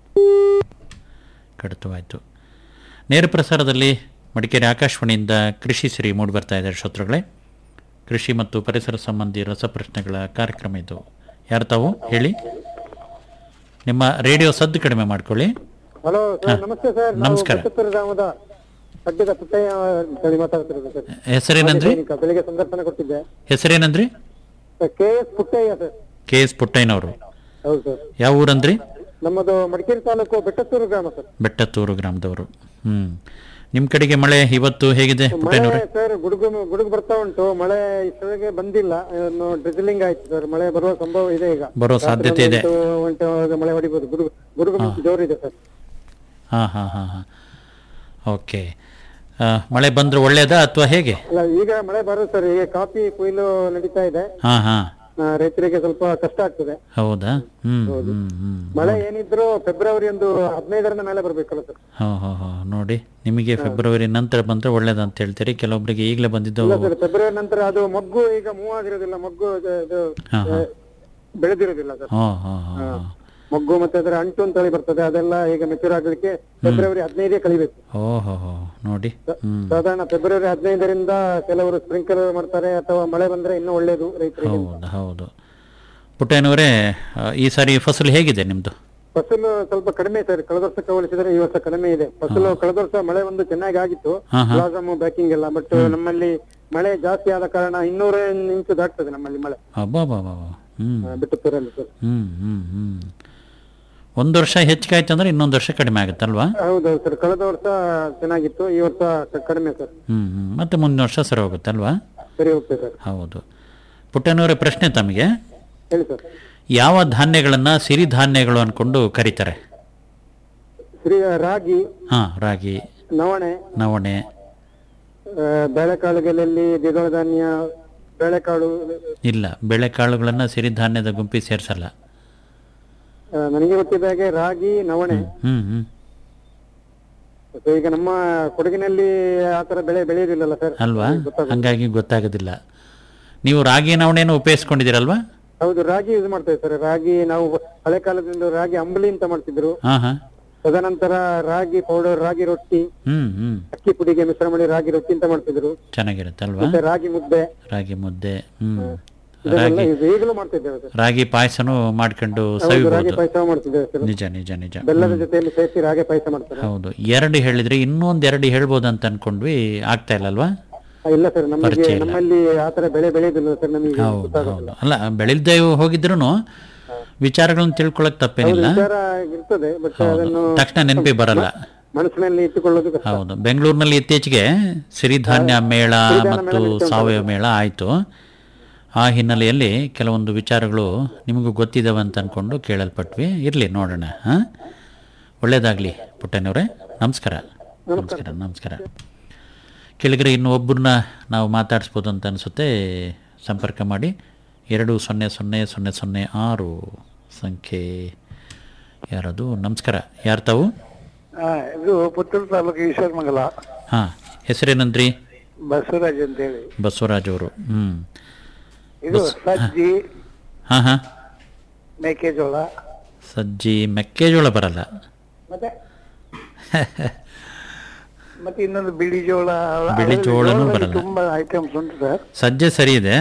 ಕಡಿತವಾಯಿತು ನೇರ ಪ್ರಸಾರದಲ್ಲಿ ಮಡಿಕೇರಿ ಆಕಾಶವಾಣಿಯಿಂದ ಕೃಷಿ ಸಿರಿ ಮೂಡಿ ಬರ್ತಾ ಇದೆ ಶ್ರೋತೃಗಳೇ ಕೃಷಿ ಮತ್ತು ಪರಿಸರ ಸಂಬಂಧಿ ರಸಪ್ರಶ್ನೆಗಳ ಕಾರ್ಯಕ್ರಮ ಇದು ಯಾರು ತಾವು ಹೇಳಿ ನಿಮ್ಮ ರೇಡಿಯೋ ಸದ್ದು ಕಡಿಮೆ ಮಾಡ್ಕೊಳ್ಳಿ ಹಲೋ ಸರ್ ನಮಸ್ತೆ ಸರ್ ನಾವು ನಮಸ್ಕಾರ. ಬೆಟ್ಟತ್ತೂರು ಗ್ರಾಮದ ಸದ್ಯದ ಪುಟ್ಟಯ್ಯ ಹೇಳಿ ಮಾತಾಡ್ತಿರೋದು ಸರ್ ಹೆಸರೇನಂದ್ರಿ ಸೈನಿಕ, ಬೆಳಿಗ್ಗೆ ಸಂದರ್ಶನ ಕೊಟ್ಟಿದ್ದೆ ಹೆಸರೇನಂದ್ರಿ K S Puttaiah sir K S ಪುಟ್ಟಯ್ಯನವರು ಹೌದು ಸರ್ ಯಾವ ಊರಂದ್ರಿ ನಮ್ಮದು ಮಡಿಕೇರಿ ತಾಲೂಕು ಬೆಟ್ಟತ್ತೂರು ಗ್ರಾಮ ಸರ್ ಬೆಟ್ಟತ್ತೂರು ಗ್ರಾಮದವರು ಹ್ಮ್ ನಿಮ್ಮ ಕಡೆಗೆ ಮಳೆ ಇವತ್ತು ಹೇಗಿದೆ ಮಳೆ ಪುಟ್ಟಯ್ಯನವ್ರೆ ಸರ್ ಗುಡುಗು ಗುಡುಗು ಬರ್ತಾ ಉಂಟು ಮಳೆ ಇಷ್ಟೊಳಗೆ ಬಂದಿಲ್ಲ ಇನ್ನು ಡ್ರಿಜ್ಲಿಂಗ್ ಆಯ್ತು ಸರ್ ಮಳೆ ಬರುವ ಸಂಭವ ಇದೆ ಈಗ ಬರೋ ಸಾಧ್ಯತೆ ಇದೆ ರಾತ್ರಿ ಒಂದು ಎಂಟು ಗಂಟೆ ಮಳೆ ಹೊಡಿಬೋದು ಗುಡುಗು ಗುಡುಗು ಮಿಂಚು ಜೋರಿದೆ ಸರ್ ಹಾಂ ಹಾಂ ಹಾಂ ಹಾಂ ಓಕೆ ಮಳೆ ಬಂದ್ರೆ ಒಳ್ಳೇದಾ ಅಥವಾ ಹೇಗೆ ಅಲ್ಲ ಈಗ ಮಳೆ ಬರುತ್ತೆ ಸರ್ ಈಗ ಕಾಫಿ ಕೊಯ್ಲು ನಡೀತಾ ಇದೆ ಹಾಂ ಹಾಂ ಆ, ರೈತರಿಗೆ ಸ್ವಲ್ಪ ಕಷ್ಟ ಆಗ್ತದೆ ಹೌದಾ ಹ್ಮ್ ಹ್ಮ್ ಹ್ಮ್ ಮಳೆ ಏನಿದ್ರು ಫೆಬ್ರವರಿ ಒಂದು ಹದಿನೈದರಿಂದ ಮೇಲೆ ಬರ್ಬೇಕಲ್ಲ ಸರ್ ಹೋ ಹೋ ಹೋ ನೋಡಿ ನಿಮಗೆ ಫೆಬ್ರವರಿ ನಂತರ ಬಂದ್ರೆ ಒಳ್ಳೇದಂತ ಹೇಳ್ತೀರಿ ಕೆಲವೊಬ್ಬರಿಗೆ ಈಗಲೇ ಬಂದಿದ್ದು ಇಲ್ಲ ಸರ್ ಫೆಬ್ರವರಿ ನಂತರ ಅದು ಮೊಗ್ಗು ಈಗ ಮೂವ್ ಆಗಿರೋದಿಲ್ಲ ಮೊಗ್ಗು ಇದು- ಇದು ಹಾ, ಹಾ. ಬೆಳೆದಿರೋದಿಲ್ಲ ಸರ್ ಹೋ ಹೋ ಹೋ ಹೋ. ಮೊಗ್ಗು ಮತ್ತೆ ಅದರ ಅಂಟು ಅಂತ ಹೇಳಿ ಬರ್ತದೆ ಅದೆಲ್ಲ ಈಗ ಮೆಚೂರ್ ಆಗ್ಲಿಕ್ಕೆ ಫೆಬ್ರವರಿ ಹದಿನೈದೇ ಕಳಿಬೇಕು ಓ ಹೋ ಹೋ ನೋಡಿ ಹ್ಮ್ ಸಾಧಾರಣ ಫೆಬ್ರವರಿ ಹದಿನೈದರಿಂದ ಕೆಲವರು ಸ್ಪ್ರಿಂಕಲ್ ಮಾಡ್ತಾರೆ ಅಥವಾ ಮಳೆ ಬಂದ್ರೆ ಇನ್ನೂ ಒಳ್ಳೇದು ರೈತರಿಗೆ ಹೌದು ಹೌದು ಪುಟ್ಟಯ್ಯನವರೇ ಆ, ಈ ಸಾರಿ ಫಸಲು ಹೇಗಿದೆ ನಿಮ್ದು ಫಸಲು ಸ್ವಲ್ಪ ಕಡಿಮೆ ಸರ್ ಕಳೆದ ವರ್ಷಕ್ಕೆ ಹೋಲಿಸಿದ್ರೆ ಈ ವರ್ಷ ಕಡಿಮೆ ಇದೆ ಫಸಲು ಕಳೆದ ವರ್ಷ ಮಳೆ ಒಂದು ಚೆನ್ನಾಗಿ ಆಗಿತ್ತು ಹಾ, ಹಾ. ಬ್ಲಾಸಮ್ ಬ್ಯಾಕಿಂಗ್ ಎಲ್ಲ ಬಟ್ ನಮ್ಮಲ್ಲಿ ಮಳೆ ಜಾಸ್ತಿ ಆದ ಕಾರಣ ಇನ್ನೂರ ಇಂಚು ದಾಟ್ತದೆ ನಮ್ಮಲ್ಲಿ ಮಳೆ ಅಬ್ಬಾ ಬಾ ಬಾ ಬಾ. ಹ್ಮ್ ಆ, ಬಿಟ್ಟುತ್ತೂರಲ್ಲಿ ಸರ್ ಹ್ಮ್ ಹ್ಮ್ ಹ್ಮ್ ಒಂದು ವರ್ಷ ಹೆಚ್ಚಿಗೆ ಆಯ್ತು ಅಂದ್ರೆ ಇನ್ನೊಂದು ವರ್ಷ ಕಡಿಮೆ ಆಗುತ್ತಲ್ವಾ ಹೌದೌದು ಸರ್ ಕಳೆದ ವರ್ಷ ಚೆನ್ನಾಗಿತ್ತು ಈ ವರ್ಷ ಕ- ಕಡಿಮೆ ಸರ್ ಹ್ಮ್ ಹ್ಮ್ ಮತ್ತೆ ಮುಂದಿನ ವರ್ಷ ಸರಿ ಹೋಗುತ್ತಲ್ವಾ ಸರಿ ಹೋಗ್ತದೆ ಸರ್ ಹೌದು ಪುಟ್ಟನವರೇ ಪ್ರಶ್ನೆ ತಮಗೆ ಹೇಳಿ ಸರ್ ಯಾವ ಧಾನ್ಯಗಳನ್ನ ಸಿರಿಧಾನ್ಯಗಳು ಅನ್ಕೊಂಡು ಕರೀತಾರೆ ಶ್ರೀ ರಾಗಿ ಹಾ ರಾಗಿ ನವಣೆ ನವಣೆ ಆ, ಬೇಳೆಕಾಳುಗಳಲ್ಲಿ ದ್ವಿದಳ ಧಾನ್ಯ ಬೇಳೆಕಾಳು ಇಲ್ಲ ಬೆಳೆಕಾಳುಗಳನ್ನ ಸಿರಿಧಾನ್ಯದ ಗುಂಪಿ ಸೇರ್ಸಲ್ಲ ಆ, ನನಗೆ ಗೊತ್ತಿದ್ದ ಹಾಗೆ ರಾಗಿ ನವಣೆ ಹ್ಮ್ ಹ್ಮ್ ಮತ್ತೆ ಈಗ ನಮ್ಮ ಕೊಡಗಿನಲ್ಲಿ ಆತರ ಬೆಳೆ ಬೆಳೆಯೋದಿಲ್ಲಲ್ಲ ಸರ್ ಅಲ್ವಾ ಹಂಗಾಗಿ ಗೊತ್ತಾಗೋದಿಲ್ಲ ನೀವು ರಾಗಿ ನವಣೆಯನ್ನು ಉಪಯೋಗಿಸ್ಕೊಂಡಿದ್ದೀರಲ್ವಾ ಹೌದು ರಾಗಿ ಯೂಸ್ ಮಾಡ್ತೇವೆ ಸರ್ ರಾಗಿ ನಾವು ಹಳೆ ಕಾಲದಿಂದ ರಾಗಿ ಅಂಬಲಿ ಅಂತ ಮಾಡ್ತಿದ್ರು ಹಾ ಹಾ ತದನಂತರ ರಾಗಿ ಪೌಡರ್ ರಾಗಿ ರೊಟ್ಟಿ ಹ್ಮ್ ಹ್ಮ್ ಅಕ್ಕಿ ಪುಡಿಗೆ ಮಿಶ್ರಣ ಮಾಡಿ ರಾಗಿ ರೊಟ್ಟಿ ಅಂತ ಮಾಡ್ತಿದ್ರು ಚೆನ್ನಾಗಿರುತ್ತೆ ಅಲ್ವಾ ಮತ್ತೆ ರಾಗಿ ಮುದ್ದೆ ರಾಗಿ ಮುದ್ದೆ ಹ್ಮ್ ಇದೆಲ್ಲ ರಾಗಿ ಇದು ಈಗಲೂ ಮಾಡ್ತಿದ್ದೇವೆ ಸರ್ ರಾಗಿ ಪಾಯಸನೂ ಮಾಡ್ಕೊಂಡು ಹೌದು ರಾಗಿ ಸವಿಬಹುದು ಪಾಯಸ ಮಾಡ್ತಿದ್ದೇವೆ ಸರ್ ನಿಜ ನಿಜ ನಿಜ ಬೆಲ್ಲದ ಜೊತೆಯಲ್ಲಿ ಸೇರಿಸಿ ರಾಗಿ ಪಾಯಸ ಮಾಡ್ತಾರೆ ಹೌದು ಎರಡು ಹೇಳಿದ್ರೆ ಇನ್ನೊಂದ್ ಎರಡು ಹೇಳ್ಬೋದು ಅಂತ ಅನ್ಕೊಂಡ್ವಿ ಆಗ್ತಾ ಇಲ್ಲ ಅಲ್ವಾ ಆ, ಇಲ್ಲ ಸರ್ ನಮಗೆ ಪರಿಚಯ ಇಲ್ಲ. ನಮ್ಮಲ್ಲಿ ಆತರ ಬೆಳೆ ಬೆಳೆಯೋದಿಲ್ಲ ಸರ್ ನಮಗೆ ಹೌದು ಗೊತ್ತಾಗೋದಿಲ್ಲ ಹೌದು ಅಲ್ಲ ಬೆಳಿಲ್ದೆ ಹೋಗಿದ್ರು ವಿಚಾರಗಳನ್ನ ತಿಳ್ಕೊಳಕ್ ತಪ್ಪೇನಿಲ್ಲ ವಿಚಾರ ಇರ್ತದೆ ಬಟ್ ಹೌದು ಅದನ್ನು ತಕ್ಷಣ ನೆನಪಿ ಬರಲ್ಲ ಮನಸ್ಸಿನಲ್ಲಿ ಇಟ್ಟುಕೊಳ್ಳೋದು ಕಷ್ಟ ಹೌದು ಬೆಂಗಳೂರಿನಲ್ಲಿ ಇತ್ತೀಚೆಗೆ ಸಿರಿಧಾನ್ಯ ಮೇಳ ಮತ್ತು ಸಾವಯವ ಮೇಳ ಆಯಿತು ಆ ಹಿನ್ನೆಲೆಯಲ್ಲಿ ಕೆಲವೊಂದು ವಿಚಾರಗಳು ನಿಮಗೂ ಗೊತ್ತಿದ್ದಾವೆ ಅಂತ ಅಂದ್ಕೊಂಡು ಕೇಳಲ್ಪಟ್ವಿ ಇರಲಿ ನೋಡೋಣ ಹಾಂ ಒಳ್ಳೆಯದಾಗಲಿ ಪುಟ್ಟನವರೇ ನಮಸ್ಕಾರ ನಮಸ್ಕಾರ ನಮಸ್ಕಾರ ಕೆಳಗಡೆ ಇನ್ನು ಒಬ್ಬರನ್ನ ನಾವು ಮಾತಾಡಿಸ್ಬೋದು ಅಂತ ಅನಿಸುತ್ತೆ ಸಂಪರ್ಕ ಮಾಡಿ ಎರಡು ಸೊನ್ನೆ ಸೊನ್ನೆ ಸೊನ್ನೆ ಸೊನ್ನೆ ಆರು ಸಂಖ್ಯೆ ಯಾರದು ನಮಸ್ಕಾರ ಯಾರು ತಾವು ಇದು ಪುತ್ತೂರು ತಾಲೂಕು ಈಶ್ವರಮಂಗಲ ಹಾಂ ಹೆಸರೇನಂದ್ರಿ ಬಸವರಾಜ್ ಅಂತ ಹೇಳಿ ಬಸವರಾಜ್ ಅವರು ಹ್ಞೂ ಇದು ಸಜ್ಜಿ ಹಾಂ ಹಾಂ ಮೆಕ್ಕೆಜೋಳ ಸಜ್ಜಿ ಮೆಕ್ಕೆಜೋಳ ಬರಲ್ಲ ಮತ್ತೆ ಮತ್ತೆ ಇನ್ನೊಂದು ಬಿಳಿ ಜೋಳ ಬಿಳಿ ಜೋಳನೂ ಜೋಳದಲ್ಲಿ ಬರಲ್ಲ. ತುಂಬಾ ಐಟಮ್ಸ್ ಉಂಟು ಸರ್ ಸಜ್ಜೆ ಸರಿ ಇದೆ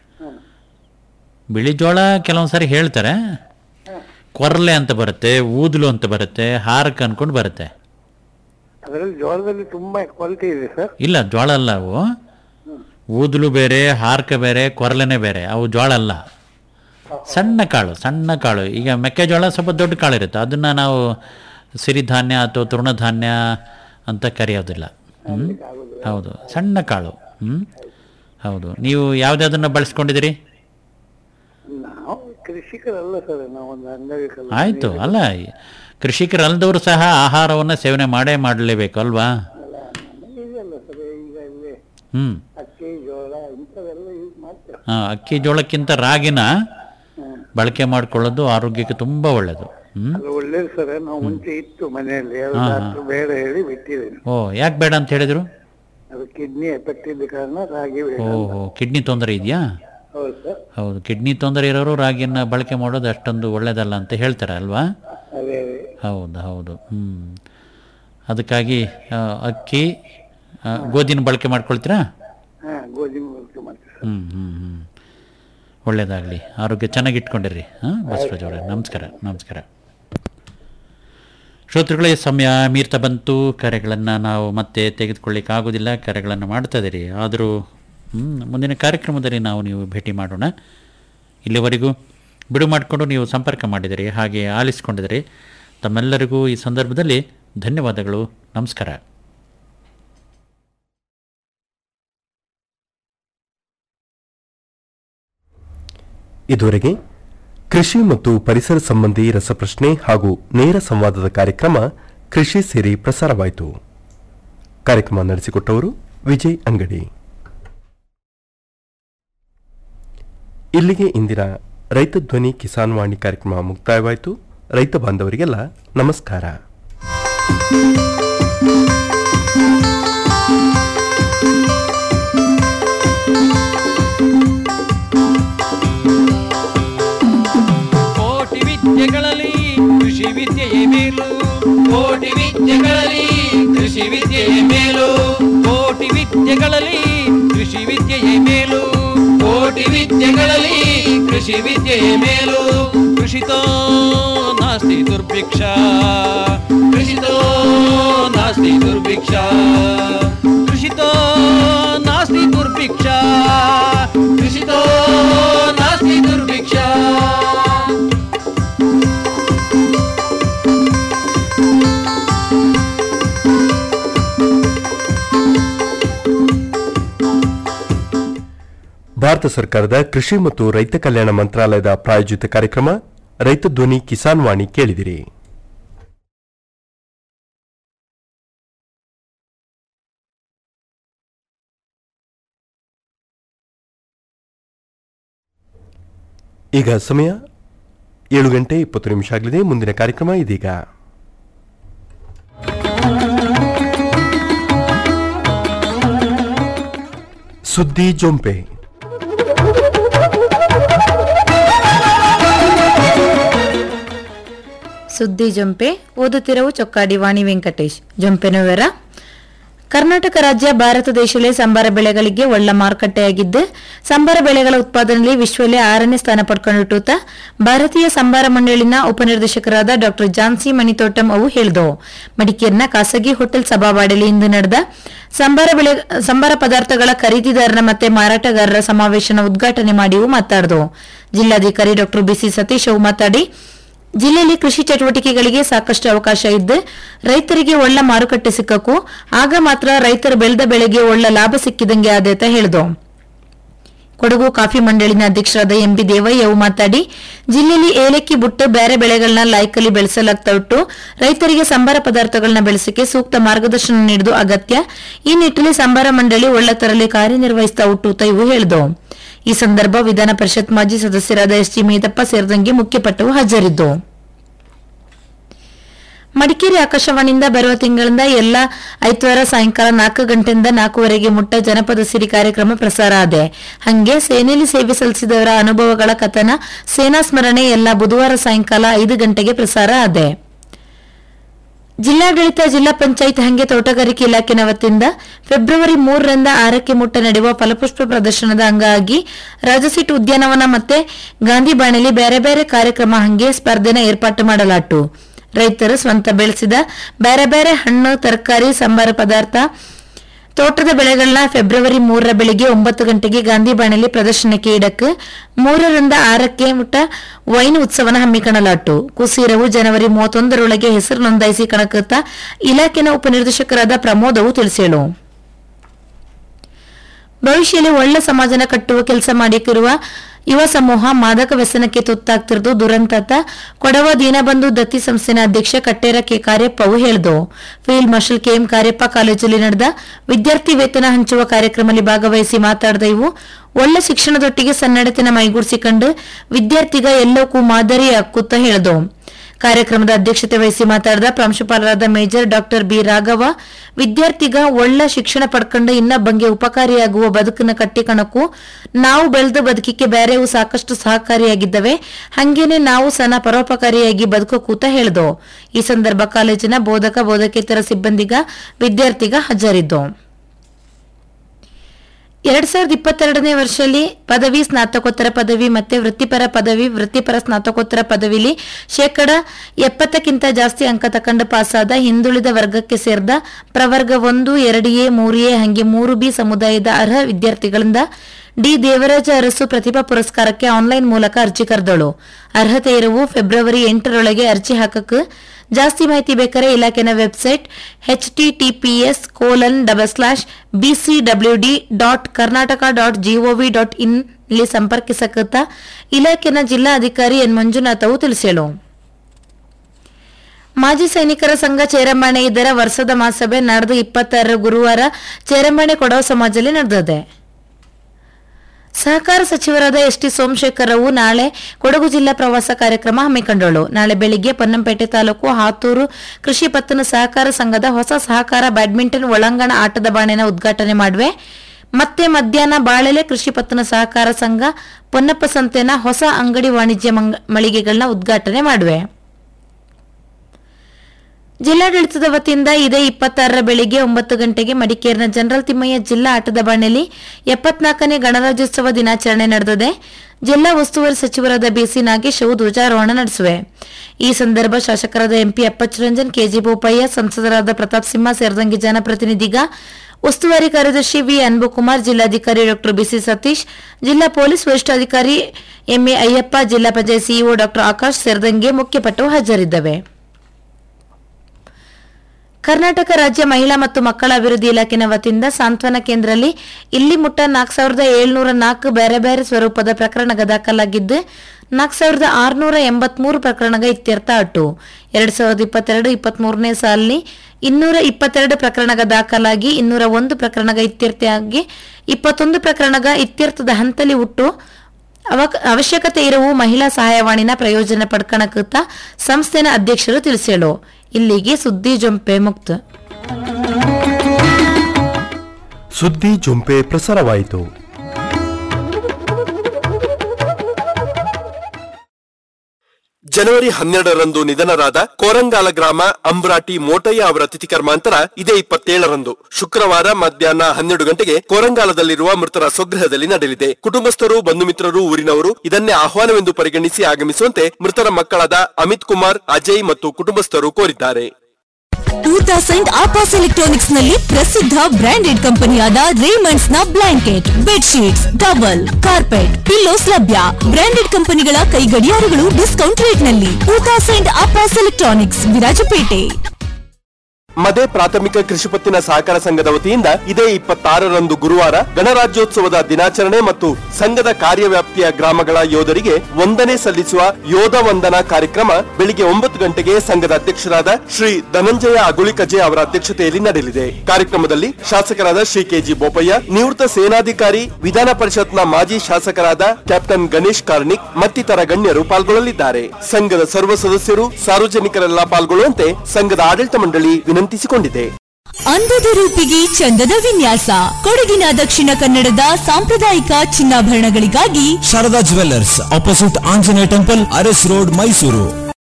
ಬಿಳಿ ಜೋಳ ಕೆಲವೊಂದು ಸಾರಿ ಹೇಳ್ತಾರೆ ಕೊರಲೆ ಅಂತ ಬರುತ್ತೆ ಊದಲು ಅಂತ ಬರುತ್ತೆ ಹಾರಕ್ಕೆ ಅನ್ಕೊಂಡು ಬರುತ್ತೆ ಅದರಲ್ಲಿ ಜೋಳದಲ್ಲಿ ತುಂಬಾ ಕ್ವಾಲಿಟಿ ಇದೆ ಸರ್ ಇಲ್ಲ ಜೋಳ ಅಲ್ಲ ಅವು ಊದಲು ಬೇರೆ ಹಾರ್ಕ ಬೇರೆ ಕೊರಲೆನೆ ಬೇರೆ ಅವು ಜೋಳ ಅಲ್ಲ ಸಣ್ಣ ಕಾಳು ಸಣ್ಣ ಕಾಳು ಈಗ ಮೆಕ್ಕೆಜೋಳ ಸ್ವಲ್ಪ ದೊಡ್ಡ ಕಾಳು ಇರುತ್ತೆ ಅದನ್ನ ನಾವು ಸಿರಿಧಾನ್ಯ ಅಥವಾ ತೃಣಧಾನ್ಯ ಅಂತ ಕರೆಯೋದಿಲ್ಲ ಹ್ಮ್ ಹೌದು ಸಣ್ಣ ಕಾಳು ಹ್ಮ್ ಹೌದು ನೀವು ಯಾವುದಾದನ್ನ ಬಳಸ್ಕೊಂಡಿದ್ದೀರಿ ನಾವು ಕೃಷಿಕರಲ್ಲ ಸರ್ ನಾವು ಒಂದು ಅಂಗಡಿ ಕಲ್ಲ ಆಯ್ತು ಅಲ್ಲ ಕೃಷಿಕರಲ್ಲದವರು ಸಹ ಆಹಾರವನ್ನು ಸೇವನೆ ಮಾಡೇ ಮಾಡಲೇಬೇಕು ಅಲ್ವಾ ಇದೆಯಲ್ಲ ಸರ್ ಈಗ ಇಲ್ಲಿ ಹ್ಮ್ ಅಕ್ಕಿ ಜೋಳ ಇಂಥವೆಲ್ಲ ಯೂಸ್ ಮಾಡ್ತೇವೆ ಆ, ಅಕ್ಕಿ ಜೋಳಕ್ಕಿಂತ ರಾಗಿನ ಬಳಕೆ ಮಾಡ್ಕೊಳ್ಳೋದು ಆರೋಗ್ಯಕ್ಕೆ ತುಂಬ ಒಳ್ಳೆಯದು ಹ್ಮ್ ಅದು ಒಳ್ಳೇದು ಸರ್ ನಾವು ಮುಂಚೆ ಇತ್ತು ಮನೆಯಲ್ಲಿ ಅದು ಡಾಕ್ಟರ್ ಬೇಡ ಹೇಳಿ ಬಿಟ್ಟಿದ್ದೇನೆ ಓ ಯಾಕೆ ಬೇಡ ಅಂತ ಹೇಳಿದ್ರು ಅದು ಕಿಡ್ನಿ ಎಫೆಕ್ಟ್ ಇದ್ದ ಕಾರಣ ರಾಗಿ ಬೇಡ ಓಹೋ ಕಿಡ್ನಿ ತೊಂದರೆ ಇದೆಯಾ ಹೌದು ಸರ್ ಹೌದು ಕಿಡ್ನಿ ತೊಂದರೆ ಇರೋರು ರಾಗಿಯನ್ನು ಬಳಕೆ ಮಾಡೋದು ಅಷ್ಟೊಂದು ಒಳ್ಳೆಯದಲ್ಲ ಅಂತ ಹೇಳ್ತಾರೆ ಅಲ್ವಾ ಅದೇ ಅದೇ ಹೌದು ಹೌದು ಹ್ಞೂ ಅದಕ್ಕಾಗಿ ಆ, ಅಕ್ಕಿ ಆ, ಗೋಧಿನ ಬಳಕೆ ಮಾಡ್ಕೊಳ್ತೀರಾ ಹಾ ಗೋಧಿ ಬಳಕೆ ಮಾಡ್ತೀವಿ ಸರ್ ಹ್ಞೂ ಹ್ಞೂ ಹ್ಞೂ ಒಳ್ಳೆಯದಾಗಲಿ ಆರೋಗ್ಯ ಚೆನ್ನಾಗಿ ಇಟ್ಕೊಂಡಿರಿ ಹಾಂ ಬಸವರಾಜ್ ಅವರೇ ನಮಸ್ಕಾರ ನಮಸ್ಕಾರ ಶ್ರೋತೃಗಳೇ ಸಮಯ ಮೀರ್ತಾ ಬಂತು ಕರೆಗಳನ್ನು ನಾವು ಮತ್ತೆ ತೆಗೆದುಕೊಳ್ಳಿಕ್ಕೆ ಆಗೋದಿಲ್ಲ ಕರೆಗಳನ್ನು ಮಾಡ್ತಾ ಇದ್ದೀರಿ ಆದರೂ ಹ್ಮ್, ಮುಂದಿನ ಕಾರ್ಯಕ್ರಮದಲ್ಲಿ ನಾವು ನೀವು ಭೇಟಿ ಮಾಡೋಣ ಇಲ್ಲಿವರೆಗೂ ಬಿಡು ಮಾಡಿಕೊಂಡು ನೀವು ಸಂಪರ್ಕ ಮಾಡಿದಿರಿ ಹಾಗೆ ಆಲಿಸಿಕೊಂಡಿದಿರಿ ತಮ್ಮೆಲ್ಲರಿಗೂ ಈ ಸಂದರ್ಭದಲ್ಲಿ ಧನ್ಯವಾದಗಳು ನಮಸ್ಕಾರ ಇದುವರೆಗೆ ಕೃಷಿ ಮತ್ತು ಪರಿಸರ ಸಂಬಂಧಿ ರಸಪ್ರಶ್ನೆ ಹಾಗೂ ನೇರ ಸಂವಾದದ ಕಾರ್ಯಕ್ರಮ ಕೃಷಿ ಸೇರಿ ಪ್ರಸಾರವಾಯಿತು ಕಾರ್ಯಕ್ರಮ ನಡೆಸಿಕೊಟ್ಟವರು ವಿಜಯ್ ಅಂಗಡಿ ಇಲ್ಲಿಗೆ ಇಂದಿನ ರೈತ ಧ್ವನಿ ಕಿಸಾನ್ ವಾಣಿ ಕಾರ್ಯಕ್ರಮ ಮುಕ್ತಾಯವಾಯಿತು ರೈತ ಬಾಂಧವರಿಗೆಲ್ಲ ನಮಸ್ಕಾರ ಕೋಟಿ ವಿದ್ಯೆಗಳಲ್ಲಿ ಕೃಷಿ ವಿದ್ಯೆಯೇ ಮೇಲು ಕೋಟಿ ವಿದ್ಯೆಗಳಲ್ಲಿ ಕೃಷಿ ವಿದ್ಯೆಯೇ ಮೇಲು ಕೋಟಿ ವಿದ್ಯೆಗಳಲ್ಲಿ ಕೃಷಿ ವಿದ್ಯೆಯೇ ಮೇಲು ಕೋಟಿ ವಿದ್ಯೆಗಳಲ್ಲಿ ಕೃಷಿ ವಿದ್ಯೆಯೇ ಮೇಲು ಕೃಷಿತೋ ನಾಸ್ತಿ ದುರ್ಭಿಕ್ಷ ಕೃಷಿತೋ ನಾಸ್ತಿ ದುರ್ಭಿಕ್ಷ ಕೃಷಿತೋ ನಾಸ್ತಿ ದುರ್ಭಿಕ್ಷ ಕೃಷಿತೋ ನಾಸ್ತಿ ದುರ್ಭಿಕ್ಷ ಭಾರತ ಸರ್ಕಾರದ ಕೃಷಿ ಮತ್ತು ರೈತ ಕಲ್ಯಾಣ ಮಂತ್ರಾಲಯದ ಪ್ರಾಯೋಜಿತ ಕಾರ್ಯಕ್ರಮ ರೈತ ಧ್ವನಿ ಕಿಸಾನ್ ವಾಣಿ ಕೇಳಿದಿರಿ ಈಗ ಸಮಯ ಏಳು ಗಂಟೆ ಇಪ್ಪತ್ತು ನಿಮಿಷ ಆಗಲಿದೆ ಮುಂದಿನ ಕಾರ್ಯಕ್ರಮ ಇದೀಗ ಸುದ್ದಿ ಜೊಂಪೆ ಸುದ್ದಿ ಜೊಂಪೆ ಓದುತ್ತಿರವು ಚೊಕ್ಕಾಡಿ ವಾಣಿ ವೆಂಕಟೇಶ್ ಜೊಂಪೆನ ವಿವರ ಕರ್ನಾಟಕ ರಾಜ್ಯ ಭಾರತ ದೇಶದಲ್ಲಿ ಸಂಬಾರ ಬೆಳೆಗಳಿಗೆ ಒಳ್ಳ ಮಾರುಕಟ್ಟೆಯಾಗಿದ್ದು ಸಂಬಾರ ಬೆಳೆಗಳ ಉತ್ಪಾದನೆಯಲ್ಲಿ ವಿಶ್ವದಲ್ಲಿ ಆರನೇ ಸ್ಥಾನ ಪಡ್ಕೊಂಡಿಟ್ಟುತ್ತ ಭಾರತೀಯ ಸಂಬಾರ ಮಂಡಳಿನ ಉಪನಿರ್ದೇಶಕರಾದ ಡಾ ಜಾನ್ಸಿ ಮಣಿತೋಟಂ ಅವು ಹೇಳಿದವು ಮಡಿಕೇರಿನ ಖಾಸಗಿ ಹೋಟೆಲ್ ಸಭಾವಾಡಿಯಲ್ಲಿ ಇಂದು ನಡೆದ ಸಂಬಾರ ಬೆಳೆ ಸಂಬಾರ ಪದಾರ್ಥಗಳ ಖರೀದಿದಾರರ ಮತ್ತೆ ಮಾರಾಟಗಾರರ ಸಮಾವೇಶನ ಉದ್ಘಾಟನೆ ಮಾಡಿ ಅವು ಮಾತಾಡಿದವು ಜಿಲ್ಲಾಧಿಕಾರಿ ಡಾ ಬಿಸಿ ಸತೀಶ್ ಅವು ಮಾತಾಡಿ ಜಿಲ್ಲೆಯಲ್ಲಿ ಕೃಷಿ ಚಟುವಟಿಕೆಗಳಿಗೆ ಸಾಕಷ್ಟು ಅವಕಾಶ ಇದ್ದು ರೈತರಿಗೆ ಒಳ್ಳ ಮಾರುಕಟ್ಟೆ ಸಿಕ್ಕಕ್ಕೂ ಆಗ ಮಾತ್ರ ರೈತರು ಬೆಳೆದ ಬೆಳೆಗೆ ಒಳ್ಳ ಲಾಭ ಸಿಕ್ಕಿದಂಗೆ ಆದೇತ ಹೇಳಿದು ಕೊಡಗು ಕಾಫಿ ಮಂಡಳಿನ ಅಧ್ಯಕ್ಷರಾದ ಎಂಬಿ ದೇವಯ್ಯವು ಮಾತಾಡಿ ಜಿಲ್ಲೆಯಲ್ಲಿ ಏಲಕ್ಕಿ ಬುಟ್ಟು ಬೇರೆ ಬೆಳೆಗಳನ್ನ ಲಾಯ್ಕಲ್ಲಿ ಬೆಳೆಸಲಾಗ್ತಾ ಉಂಟು ರೈತರಿಗೆ ಸಂಬಾರ ಪದಾರ್ಥಗಳನ್ನ ಬೆಳೆಸಕ್ಕೆ ಸೂಕ್ತ ಮಾರ್ಗದರ್ಶನ ನೀಡುವುದು ಅಗತ್ಯ ಈ ನಿಟ್ಟಿನಲ್ಲಿ ಸಂಬಾರ ಮಂಡಳಿ ಒಳ್ಳೆ ತರಲಿ ಕಾರ್ಯನಿರ್ವಹಿಸ್ತಾ ಉಂಟು ಅಂತ ಇವು ಹೇಳಿದವು ಈ ಸಂದರ್ಭ ವಿಧಾನ ಪರಿಷತ್ ಮಾಜಿ ಸದಸ್ಯರಾದ ಎಸ್ ಜಿ ಮೇದಪ್ಪ ಸೇರಿದಂಗೆ ಮುಖ್ಯಪಟ್ಟವು ಹಾಜರಿದ್ದು ಮಡಿಕೇರಿ ಆಕಾಶವಾಣಿಯಿಂದ ಬರುವ ತಿಂಗಳಿಂದ ಎಲ್ಲ ಐತವಾರ ಸಾಯಂಕಾಲ ನಾಲ್ಕು ಗಂಟೆಯಿಂದ ನಾಲ್ಕುವರೆಗೆ ಮುಟ್ಟ ಜನಪದ ಸಿರಿ ಕಾರ್ಯಕ್ರಮ ಪ್ರಸಾರ ಆದೆ ಹಂಗೆ ಸೇನೆಯಲ್ಲಿ ಸೇವೆ ಸಲ್ಲಿಸಿದವರ ಅನುಭವಗಳ ಕಥನ ಸೇನಾ ಸ್ಮರಣೆ ಎಲ್ಲ ಬುಧವಾರ ಸಾಯಂಕಾಲ ಐದು ಗಂಟೆಗೆ ಪ್ರಸಾರ ಆದೆ ಜಿಲ್ಲಾಡಳಿತ ಜಿಲ್ಲಾ ಪಂಚಾಯತ್ ಹಂಗೆ ತೋಟಗಾರಿಕೆ ಇಲಾಖೆನ ವತಿಯಿಂದ ಫೆಬ್ರವರಿ ಮೂರರಿಂದ ಆರಕ್ಕೆ ಮುಟ್ಟ ನಡೆಯುವ ಫಲಪುಷ್ಪ ಪ್ರದರ್ಶನದ ಅಂಗವಾಗಿ ರಾಜಸೀಟ್ ಉದ್ಯಾನವನ ಮತ್ತೆ ಗಾಂಧಿ ಬಾಣಲಿ ಬೇರೆ ಬೇರೆ ಕಾರ್ಯಕ್ರಮ ಹಂಗೆ ಸ್ಪರ್ಧೆನ ಏರ್ಪಾಟು ಮಾಡಲಾಟು ರೈತರು ಸ್ವಂತ ಬೆಳೆಸಿದ ಬೇರೆ ಬೇರೆ ಹಣ್ಣು ತರಕಾರಿ ಸಂಬಾರ ಪದಾರ್ಥ ತೋಟದ ಬೆಳೆಗಳನ್ನ ಫೆಬ್ರವರಿ ಮೂರರ ಬೆಳಿಗ್ಗೆ ಒಂಬತ್ತು ಗಂಟೆಗೆ ಗಾಂಧಿ ಬಾಣಲಿ ಪ್ರದರ್ಶನಕ್ಕೆ ಇಡಕ್ಕೆ ಮೂರರಿಂದ ಆರಕ್ಕೆ ಮುಟ್ಟ ವೈನ್ ಉತ್ಸವನ ಹಮ್ಮಿಕೊಳ್ಳಲಾಟು ಕುಸೀರವು ಜನವರಿ ಮೂವತ್ತೊಂದರೊಳಗೆ ಹೆಸರು ನೋಂದಾಯಿಸಿ ಕಣಕತ್ತ ಇಲಾಖೆನ ಉಪನಿರ್ದೇಶಕರಾದ ಪ್ರಮೋದವು ತಿಳಿಸೇಳು ಭವಿಷ್ಯದಲ್ಲಿ ಒಳ್ಳೆ ಸಮಾಜನ ಕಟ್ಟುವ ಕೆಲಸ ಮಾಡಿಕಿರುವ ಯುವ ಸಮೂಹ ಮಾದಕ ವ್ಯಸನಕ್ಕೆ ತುತ್ತಾಗ್ತಿರೋದು ದುರಂತತ ಕೊಡವ ದೀನಬಂಧು ದತ್ತಿ ಸಂಸ್ಥೆನ ಅಧ್ಯಕ್ಷ ಕಟ್ಟೇರ ಕೆ ಕಾರ್ಯಪ್ಪವು ಹೇಳಿದು ಫೀಲ್ಡ್ ಮಾರ್ಷಲ್ ಕೆಎಂ ಕಾರ್ಯಪ್ಪ ಕಾಲೇಜಲ್ಲಿ ನಡೆದ ವಿದ್ಯಾರ್ಥಿ ವೇತನ ಹಂಚುವ ಕಾರ್ಯಕ್ರಮದಲ್ಲಿ ಭಾಗವಹಿಸಿ ಮಾತಾಡಿದ ಇವು ಒಳ್ಳೆ ಶಿಕ್ಷಣದೊಟ್ಟಿಗೆ ಸನ್ನಡತೆನ ಮೈಗೂಡಿಸಿಕೊಂಡು ವಿದ್ಯಾರ್ಥಿಗ ಎಲ್ಲಕ್ಕೂ ಮಾದರಿ ಹಕ್ಕುತ್ತ ಹೇಳಿದು ಕಾರ್ಯಕ್ರಮದ ಅಧ್ಯಕ್ಷತೆ ವಹಿಸಿ ಮಾತಾಡಿದ ಪ್ರಾಂಶುಪಾಲರಾದ ಮೇಜರ್ ಡಾಕ್ಟರ್ ಬಿ ರಾಘವ ವಿದ್ಯಾರ್ಥಿಗ ಒಳ್ಳೆ ಶಿಕ್ಷಣ ಪಡ್ಕೊಂಡು ಇನ್ನೊಬ್ಬಂಗೆ ಉಪಕಾರಿಯಾಗುವ ಬದುಕನ್ನ ಕಟ್ಟಿಕಣಕ್ಕೂ ನಾವು ಬೆಳೆದ ಬದುಕಿಗೆ ಬೇರೆವು ಸಾಕಷ್ಟು ಸಹಕಾರಿಯಾಗಿದ್ದವೆ ಹಂಗೇನೆ ನಾವು ಸಹ ಪರೋಪಕಾರಿಯಾಗಿ ಬದುಕೂತ ಹೇಳಿದು ಈ ಸಂದರ್ಭ ಕಾಲೇಜಿನ ಬೋಧಕ ಬೋಧಕೇತರ ಸಿಬ್ಬಂದಿಗ ವಿದ್ಯಾರ್ಥಿಗ ಹಾಜರಿದ್ದು ಎರಡ್ ಸಾವಿರದ ಇಪ್ಪತ್ತೆರಡನೇ ವರ್ಷದಲ್ಲಿ ಪದವಿ ಸ್ನಾತಕೋತ್ತರ ಪದವಿ ಮತ್ತೆ ವೃತ್ತಿಪರ ಪದವಿ ವೃತ್ತಿಪರ ಸ್ನಾತಕೋತ್ತರ ಪದವಿಲಿ ಶೇಕಡ ಎಪ್ಪತ್ತಕ್ಕಿಂತ ಜಾಸ್ತಿ ಅಂಕ ತಕೊಂಡು ಪಾಸಾದ ಹಿಂದುಳಿದ ವರ್ಗಕ್ಕೆ ಸೇರಿದ ಪ್ರವರ್ಗ ಒಂದು ಎರಡು ಎ ಮೂರು ಎ ಹಂಗೆ ಮೂರು ಬಿ ಸಮುದಾಯದ ಅರ್ಹ ವಿದ್ಯಾರ್ಥಿಗಳಿಂದ ಡಿ ದೇವರಾಜ ಅರಸು ಪ್ರತಿಭಾ ಪುರಸ್ಕಾರಕ್ಕೆ ಆನ್ಲೈನ್ ಮೂಲಕ ಅರ್ಜಿ ಕರೆದಳು ಅರ್ಹತೆ ಇರುವು ಫೆಬ್ರವರಿ ಎಂಟರೊಳಗೆ ಅರ್ಜಿ ಹಾಕಕ್ಕೆ ಜಾಸ್ತಿ ಮಾಹಿತಿ ಬೇಕಾರೆ ಇಲಾಖೆನ website H TTPS colon double slash BCW D dot Karnataka dot GOV dot in ಇಲ್ಲಿ ಸಂಪರ್ಕಿಸಕತ್ತ ಇಲಾಖೆನ ಜಿಲ್ಲಾ ಅಧಿಕಾರಿ ಎನ್ ಮಂಜುನಾಥವು ತಿಳಿಸೇಳು ಮಾಜಿ ಸೈನಿಕರ ಸಂಘ ಚೇರಂಬಾಣೆ ಇದರ ವರ್ಷದ ಮಹಾಸಭೆ ನಡೆದ ಇಪ್ಪತ್ತಾರರ ಗುರುವಾರ ಚೇರಂಬಾಣೆ ಕೊಡವ ಸಮಾಜದಲ್ಲಿ ನಡೆದಿದೆ ಸಹಕಾರ ಸಚಿವರಾದ ಎಸ್ ಟಿ ಸೋಮಶೇಖರ್ ರಾವು ನಾಳೆ ಕೊಡಗು ಜಿಲ್ಲಾ ಪ್ರವಾಸ ಕಾರ್ಯಕ್ರಮ ಹಮ್ಮಿಕೊಂಡಳು ನಾಳೆ ಬೆಳಿಗ್ಗೆ ಪೊನ್ನಂಪೇಟೆ ತಾಲೂಕು ಹಾತೂರು ಕೃಷಿ ಪತ್ತನ ಸಹಕಾರ ಸಂಘದ ಹೊಸ ಸಹಕಾರ ಬ್ಯಾಡ್ಮಿಂಟನ್ ಒಳಾಂಗಣ ಆಟದ ಬಾಣೆನ ಉದ್ಘಾಟನೆ ಮಾಡುವೆ ಮತ್ತೆ ಮಧ್ಯಾಹ್ನ ಬಾಳೆಲೆ ಕೃಷಿ ಪತ್ತನ ಸಹಕಾರ ಸಂಘ ಪೊನ್ನಪ್ಪ ಸಂತೆನ ಹೊಸ ಅಂಗಡಿ ವಾಣಿಜ್ಯ ಮಂಗ- ಮಳಿಗೆಗಳನ್ನ ಉದ್ಘಾಟನೆ ಮಾಡುವೆ ಜಿಲ್ಲಾಡಳಿತದ ವತಿಯಿಂದ ಇದೇ ಇಪ್ಪತ್ತಾರರ ಬೆಳಿಗ್ಗೆ ಒಂಬತ್ತು ಗಂಟೆಗೆ ಮಡಿಕೇರಿನ ಜನರಲ್ ತಿಮ್ಮಯ್ಯ ಜಿಲ್ಲಾ ಆಟದ ಬಾಣಲಿ ಎಪ್ಪತ್ನಾಲ್ಕನೇ ಗಣರಾಜ್ಯೋತ್ಸವ ದಿನಾಚರಣೆ ನಡೆದಿದೆ ಜಿಲ್ಲಾ ಉಸ್ತುವಾರಿ ಸಚಿವರಾದ ಬಿಸಿ ನಾಗೇಶ್ ಅವು ಧ್ವಜಾರೋಹಣ ನಡೆಸುವೆ ಈ ಸಂದರ್ಭ ಶಾಸಕರಾದ ಎಂಪಿ ಅಪ್ಪಚ್ಚರಂಜನ್ ಕೆಜಿ ಬೋಪಯ್ಯ ಸಂಸದರಾದ ಪ್ರತಾಪ್ ಸಿಂಹ ಸೇರಿದಂಗೆ ಜನಪ್ರತಿನಿಧಿಗ ಉಸ್ತುವಾರಿ ಕಾರ್ಯದರ್ಶಿ ವಿ ಅನ್ಬುಕುಮಾರ್ ಜಿಲ್ಲಾಧಿಕಾರಿ ಡಾಕ್ಟರ್ ಬಿಸಿ ಸತೀಶ್ ಜಿಲ್ಲಾ ಪೊಲೀಸ್ ವರಿಷ್ಠಾಧಿಕಾರಿ ಎಂಎ ಅಯ್ಯಪ್ಪ ಜಿಲ್ಲಾ ಪಂಚಾಯತ್ ಸಿಇಒ ಡಾಕ್ಟರ್ ಆಕಾಶ್ ಸೇರಿದಂಗೆ ಮುಖ್ಯಪಟ್ಟು ಹಾಜರಿದ್ದವೆ ಕರ್ನಾಟಕ ರಾಜ್ಯ ಮಹಿಳಾ ಮತ್ತು ಮಕ್ಕಳ ಅಭಿವೃದ್ಧಿ ಇಲಾಖೆನ ವತಿಯಿಂದ ಸಾಂತ್ವನ ಕೇಂದ್ರದಲ್ಲಿ ಇಲ್ಲಿ ಮುಟ್ಟ ನಾಲ್ಕು ಸಾವಿರದ ಏಳ್ನೂರ ನಾಲ್ಕು ಬೇರೆ ಬೇರೆ ಸ್ವರೂಪದ ಪ್ರಕರಣಗ ದಾಖಲಾಗಿದ್ದು ನಾಲ್ಕು ಸಾವಿರದ ಆರುನೂರ ಎಂಬತ್ಮೂರು ಪ್ರಕರಣಗ ಇತ್ಯರ್ಥ ಅಟ್ಟು ಎರಡ್ ಸಾವಿರದ ಇಪ್ಪತ್ತೆರಡು ಇಪ್ಪತ್ಮೂರನೇ ಸಾಲಿನ ಇನ್ನೂರ ಇಪ್ಪತ್ತೆರಡು ಪ್ರಕರಣಗ ದಾಖಲಾಗಿ ಇನ್ನೂರ ಒಂದು ಪ್ರಕರಣಗ ಇತ್ಯರ್ಥಿಯಾಗಿ ಇಪ್ಪತ್ತೊಂದು ಪ್ರಕರಣಗ ಇತ್ಯರ್ಥದ ಹಂತಲಿ ಹುಟ್ಟು ಅವಕ- ಅವಶ್ಯಕತೆ ಇರುವ ಮಹಿಳಾ ಸಹಾಯವಾಣಿನ ಪ್ರಯೋಜನ ಪಡ್ಕಣಕುತ್ತ ಸಂಸ್ಥೆನ ಅಧ್ಯಕ್ಷರು ತಿಳಿಸೇಳು ಇಲ್ಲಿಗೆ ಸುದ್ದಿ ಜೊಂಪೆ ಮುಕ್ತ ಸುದ್ದಿ ಜೊಂಪೆ ಪ್ರಸಾರವಾಯಿತು ಜನವರಿ ಹನ್ನೆರಡರಂದು ನಿಧನರಾದ ಕೋರಂಗಾಲ ಗ್ರಾಮ ಅಂಬ್ರಾಟಿ ಮೋಟಯ್ಯ ಅವರ ತಿಥಿ ಕರ್ಮಾಂತರ ಇದೇ ಇಪ್ಪತ್ತೇಳರಂದು ಶುಕ್ರವಾರ ಮಧ್ಯಾಹ್ನ ಹನ್ನೆರಡು ಗಂಟೆಗೆ ಕೋರಂಗಾಲದಲ್ಲಿರುವ ಮೃತರ ಸ್ವಗೃಹದಲ್ಲಿ ನಡೆಯಲಿದೆ ಕುಟುಂಬಸ್ಥರು ಬಂಧು ಮಿತ್ರರು ಊರಿನವರು ಇದನ್ನೇ ಆಹ್ವಾನವೆಂದು ಪರಿಗಣಿಸಿ ಆಗಮಿಸುವಂತೆ ಮೃತರ ಮಕ್ಕಳಾದ ಅಮಿತ್ ಕುಮಾರ್ ಅಜಯ್ ಮತ್ತು ಕುಟುಂಬಸ್ಥರು ಕೋರಿದ್ದಾರೆ ಟೂ ತೌಸಂಡ್ ಆಪಾಸ್ ಎಲೆಕ್ಟ್ರಾನಿಕ್ಸ್ ನಲ್ಲಿ ಪ್ರಸಿದ್ಧ ಬ್ರಾಂಡೆಡ್ ಕಂಪನಿಯಾದ ರೇಮಂಡ್ಸ್ ನ blanket bedsheets towel carpet pillows ಲಭ್ಯ ಬ್ರಾಂಡೆಡ್ ಕಂಪನಿಗಳ ಕೈ ಗಡಿಯಾರಗಳು ಡಿಸ್ಕೌಂಟ್ ರೇಟ್ ನಲ್ಲಿ two Apas electronics Virajpet ಮದೆ ಪ್ರಾಥಮಿಕ ಕೃಷಿ ಪತ್ತಿನ ಸಹಕಾರ ಸಂಘದ ವತಿಯಿಂದ ಇದೇ ಇಪ್ಪತ್ತಾರರಂದು ಗುರುವಾರ ಗಣರಾಜ್ಯೋತ್ಸವದ ದಿನಾಚರಣೆ ಮತ್ತು ಸಂಘದ ಕಾರ್ಯವ್ಯಾಪ್ತಿಯ ಗ್ರಾಮಗಳ ಯೋಧರಿಗೆ ವಂದನೆ ಸಲ್ಲಿಸುವ ಯೋಧ ವಂದನಾ ಕಾರ್ಯಕ್ರಮ ಬೆಳಿಗ್ಗೆ ಒಂಬತ್ತು ಗಂಟೆಗೆ ಸಂಘದ ಅಧ್ಯಕ್ಷರಾದ ಶ್ರೀ ಧನಂಜಯ ಅಗುಳಿಕಜೆ ಅವರ ಅಧ್ಯಕ್ಷತೆಯಲ್ಲಿ ನಡೆಯಲಿದೆ ಕಾರ್ಯಕ್ರಮದಲ್ಲಿ ಶಾಸಕರಾದ ಶ್ರೀ ಕೆಜಿ ಬೋಪಯ್ಯ ನಿವೃತ್ತ ಸೇನಾಧಿಕಾರಿ ವಿಧಾನ ಪರಿಷತ್ನ ಮಾಜಿ ಶಾಸಕರಾದ ಕ್ಯಾಪ್ಟನ್ ಗಣೇಶ್ ಕಾರ್ಣಿಕ್ ಮತ್ತಿತರ ಗಣ್ಯರು ಪಾಲ್ಗೊಳ್ಳಲಿದ್ದಾರೆ ಸಂಘದ ಸರ್ವ ಸದಸ್ಯರು ಸಾರ್ವಜನಿಕರೆಲ್ಲ ಪಾಲ್ಗೊಳ್ಳುವಂತೆ ಸಂಘದ ಆಡಳಿತ ಮಂಡಳಿ ವಿನಂತಿಸಿಕೊಂಡಿದೆ ಅಂದದ ರೂಪಿಗೆ ಚಂದದ ವಿನ್ಯಾಸ ಕೊಡಗಿನ ದಕ್ಷಿಣ ಕನ್ನಡದ ಸಾಂಪ್ರದಾಯಿಕ ಚಿನ್ನಾಭರಣಗಳಿಗಾಗಿ Sharada jewellers opposite Anjaneya temple Aras road Mysuru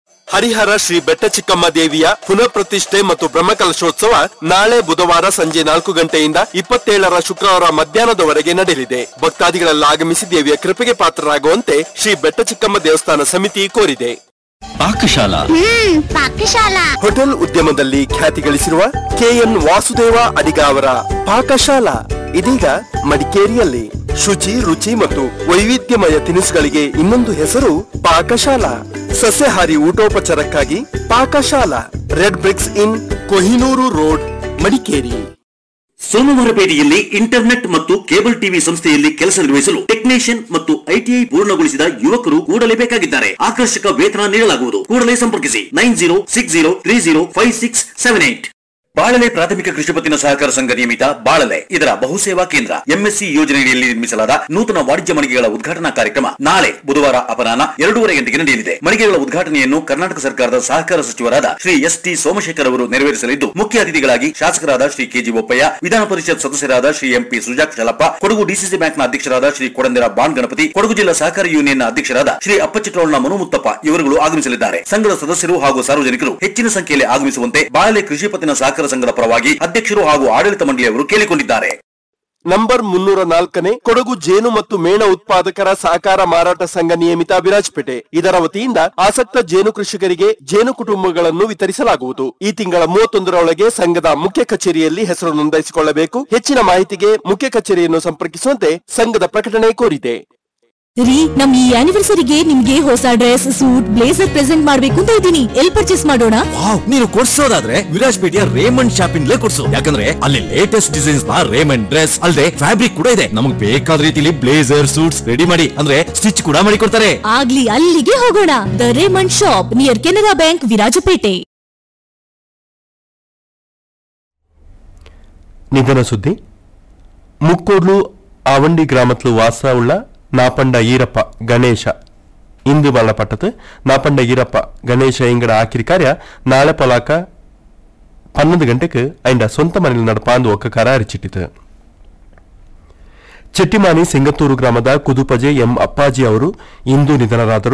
Harihara Shri ಬೆಟ್ಟ ಚಿಕ್ಕಮ್ಮ ದೇವಿಯ ಪುನಃ ಪ್ರತಿಷ್ಠೆ ಮತ್ತು ಬ್ರಹ್ಮಕಲಶೋತ್ಸವ ನಾಳೆ ಬುಧವಾರ ಸಂಜೆ ನಾಲ್ಕು ಗಂಟೆಯಿಂದ ಇಪ್ಪತ್ತೇಳರ ಶುಕ್ರವಾರ ಮಧ್ಯಾಹ್ನದವರೆಗೆ ನಡೆಯಲಿದೆ ಭಕ್ತಾದಿಗಳೆಲ್ಲ ಆಗಮಿಸಿ ದೇವಿಯ ಕೃಪೆಗೆ ಪಾತ್ರರಾಗುವಂತೆ ಶ್ರೀ ಬೆಟ್ಟ ಚಿಕ್ಕಮ್ಮ ದೇವಸ್ಥಾನ ಸಮಿತಿ ಕೋರಿದೆ ಪಾಕಶಾಲಾ ಪಾಕಶಾಲಾ ಹೋಟೆಲ್ ಉದ್ಯಮದಲ್ಲಿ ಖ್ಯಾತಿ ಗಳಿಸಿರುವ ಕೆಎನ್ ವಾಸುದೇವ ಅಡಿಗ ಅವರ ಪಾಕಶಾಲಾ ಇದೀಗ ಮಡಿಕೇರಿಯಲ್ಲಿ ಶುಚಿ ರುಚಿ ಮತ್ತು ವೈವಿಧ್ಯಮಯ ತಿನಿಸುಗಳಿಗೆ ಇನ್ನೊಂದು ಹೆಸರು ಪಾಕಶಾಲಾ ಸಸ್ಯಾಹಾರಿ ಊಟೋಪಚಾರಕ್ಕಾಗಿ Pakashala red bricks inn Kohinoor road Madikeri ಸೋಮವಾರಪೇಟೆಯಲ್ಲಿ ಇಂಟರ್ನೆಟ್ ಮತ್ತು ಕೇಬಲ್ ಟಿವಿ ಸಂಸ್ಥೆಯಲ್ಲಿ ಕೆಲಸ ನಿರ್ವಹಿಸಲು ಟೆಕ್ನಿಷಿಯನ್ ಮತ್ತು ಐಟಿಐ ಪೂರ್ಣಗೊಳಿಸಿದ ಯುವಕರು ಕೂಡಲೇ ಬೇಕಾಗಿದ್ದಾರೆ ಆಕರ್ಷಕ ವೇತನ ನೀಡಲಾಗುವುದು ಕೂಡಲೇ ಸಂಪರ್ಕಿಸಿ nine zero six zero three zero five six seven eight ಬಾಳಲೆ ಪ್ರಾಥಮಿಕ ಕೃಷಿ ಪತ್ತಿನ ಸಹಕಾರ ಸಂಘ ನಿಯಮಿತ ಬಾಳಲೆ ಇದರ ಬಹುಸೇವಾ ಕೇಂದ್ರ ಎಂಎಸ್ಸಿ ಯೋಜನೆಯಲ್ಲಿ ನಿರ್ಮಿಸಲಾದ ನೂತನ ವಾಣಿಜ್ಯ ಮಳಿಗೆಗಳ ಉದ್ಘಾಟನಾ ಕಾರ್ಯಕ್ರಮ ನಾಳೆ ಬುಧವಾರ ಅಪರಾಹ್ನ ಎರಡೂವರೆ ಗಂಟೆಗೆ ನಡೆಯಲಿದೆ ಮಳಿಗೆಗಳ ಉದ್ಘಾಟನೆಯನ್ನು ಕರ್ನಾಟಕ ಸರ್ಕಾರದ ಸಹಕಾರ ಸಚಿವರಾದ ಶ್ರೀ ಎಸ್ ಟಿ ಸೋಮಶೇಖರ್ ಅವರು ನೆರವೇರಿಸಲಿದ್ದು ಮುಖ್ಯ ಅತಿಥಿಗಳಾಗಿ ಶಾಸಕರಾದ ಶ್ರೀ ಕೆಜಿ ಬೋಪಯ್ಯ ವಿಧಾನ ಪರಿಷತ್ ಸದಸ್ಯರಾದ ಶ್ರೀ ಎಂಪಿ ಸುಜಾಕ್ ಶಲಪ್ಪ ಕೊಡಗು ಡಿಸಿಸಿ ಬ್ಯಾಂಕ್ನ ಅಧ್ಯಕ್ಷರಾದ ಶ್ರೀ ಕೊಡಂದರ ಬಾಣ್ ಗಣಪತಿ ಕೊಡಗು ಜಿಲ್ಲಾ ಸಹಕಾರಿ ಯೂನಿಯನ್ನ ಅಧ್ಯಕ್ಷರಾದ ಶ್ರೀ ಅಪ್ಪಚಿಟ್ರೋಳ್ನ ಮನುಮುತ್ತಪ್ಪ ಇವರುಗಳು ಆಗಮಿಸಲಿದ್ದಾರೆ ಸಂಘದ ಸದಸ್ಯರು ಹಾಗೂ ಸಾರ್ವಜನಿಕರು ಹೆಚ್ಚಿನ ಸಂಖ್ಯೆಯಲ್ಲಿ ಆಗಮಿಸುವಂತೆ ಬಾಳಲೆ ಕೃಷಿ ಪತ್ತಿನ ಸಹಕಾರ ಸಂಘದ ಪರವಾಗಿ ಅಧ್ಯಕ್ಷರು ಹಾಗೂ ಆಡಳಿತ ಮಂಡಳಿಯವರು ಕೇಳಿಕೊಂಡಿದ್ದಾರೆ ನಂಬರ್ ಮುನ್ನೂರ ನಾಲ್ಕನೇ ಕೊಡಗು ಜೇನು ಮತ್ತು ಮೇಣ ಉತ್ಪಾದಕರ ಸಹಕಾರ ಮಾರಾಟ ಸಂಘ ನಿಯಮಿತ ವಿರಾಜಪೇಟೆ ಇದರ ವತಿಯಿಂದ ಆಸಕ್ತ ಜೇನು ಕೃಷಿಕರಿಗೆ ಜೇನು ಕುಟುಂಬಗಳನ್ನು ವಿತರಿಸಲಾಗುವುದು ಈ ತಿಂಗಳ ಮೂವತ್ತೊಂದರೊಳಗೆ ಸಂಘದ ಮುಖ್ಯ ಕಚೇರಿಯಲ್ಲಿ ಹೆಸರು ನೋಂದಾಯಿಸಿಕೊಳ್ಳಬೇಕು ಹೆಚ್ಚಿನ ಮಾಹಿತಿಗೆ ಮುಖ್ಯ ಕಚೇರಿಯನ್ನು ಸಂಪರ್ಕಿಸುವಂತೆ ಸಂಘದ ಪ್ರಕಟಣೆ ಕೋರಿದೆ ರೀ ನಮ್ ಈ ಆನಿವರ್ಸರಿಗೆ ನಿಮ್ಗೆ ಹೊಸ ಡ್ರೆಸ್ ಸೂಟ್ ಬ್ಲೇಸರ್ ಪ್ರೆಸೆಂಟ್ ಮಾಡ್ಬೇಕು ಅಂತ ಇದ್ದೀನಿ ಎಲ್ ಪರ್ಚೇಸ್ ಮಾಡೋಣ ವಾವ್ ನೀನು ಕೊಡ್ಸೋದಾದ್ರೆ ವಿರಾಜ್ಪೇಟೆಯ ರೇಮಂಡ್ ಶಾಪಿಂಗ್ಲೇ ಕೊಡ್ಸು ಯಾಕಂದ್ರೆ ಅಲ್ಲಿ ಲೇಟೆಸ್ಟ್ ಡಿಸೈನ್ಸ್ ನ ರೇಮಂಡ್ ಡ್ರೆಸ್ ಅಲ್ಲದೆ ಫ್ಯಾಬ್ರಿಕ್ ಕೂಡ ಇದೆ ನಮಗೆ ಬೇಕಾದ ರೀತಿಲಿ ಬ್ಲೇಸರ್ ಸೂಟ್ಸ್ ರೆಡಿ ಮಾಡಿ ಅಂದ್ರೆ ಸ್ಟಿಚ್ ಕೂಡ ಮಾಡಿ ಕೊಡ್ತಾರೆ ಆಗ್ಲಿ ಅಲ್ಲಿಗೆ ಹೋಗೋಣ the Raymond shop near Canara bank Virajpet ನಿಧನ ಸುದ್ದಿ ಮುಕ್ಕೋಡ್ಲು ಆವಂಡಿ ಗ್ರಾಮತ್ಲು ವಾಸ ಉಳ್ಳ ನಾಪಂಡ ಈರಪ್ಪ ಗಣೇಶ ಇಂದು ಮರಣಪಟ್ಟது ನಾಪಂಡ ಈರಪ್ಪ ಗಣೇಶ ಇಂಗಡ ಆಕಿರಿ ಕಾರ್ಯ ನಾಳೆ ಪೊಲಾಕ ಪನ್ನೊಂದು ಗಂಟೆಗೆ ಐಂಡ ಸ್ವಂತ ಮನೆಯಲ್ಲಿ ನಡಪಾಂದು ಒಕ್ಕಕಾರ ಅರಿಚಿಟ್ಟಿತು ಚೆಟ್ಟಿಮಾನಿ ಸಿಂಗತ್ತೂರು ಗ್ರಾಮದ ಕುದುಪಜೆ ಎಂ ಅಪ್ಪಾಜಿ ಅವರು ಇಂದು ನಿಧನರಾದರು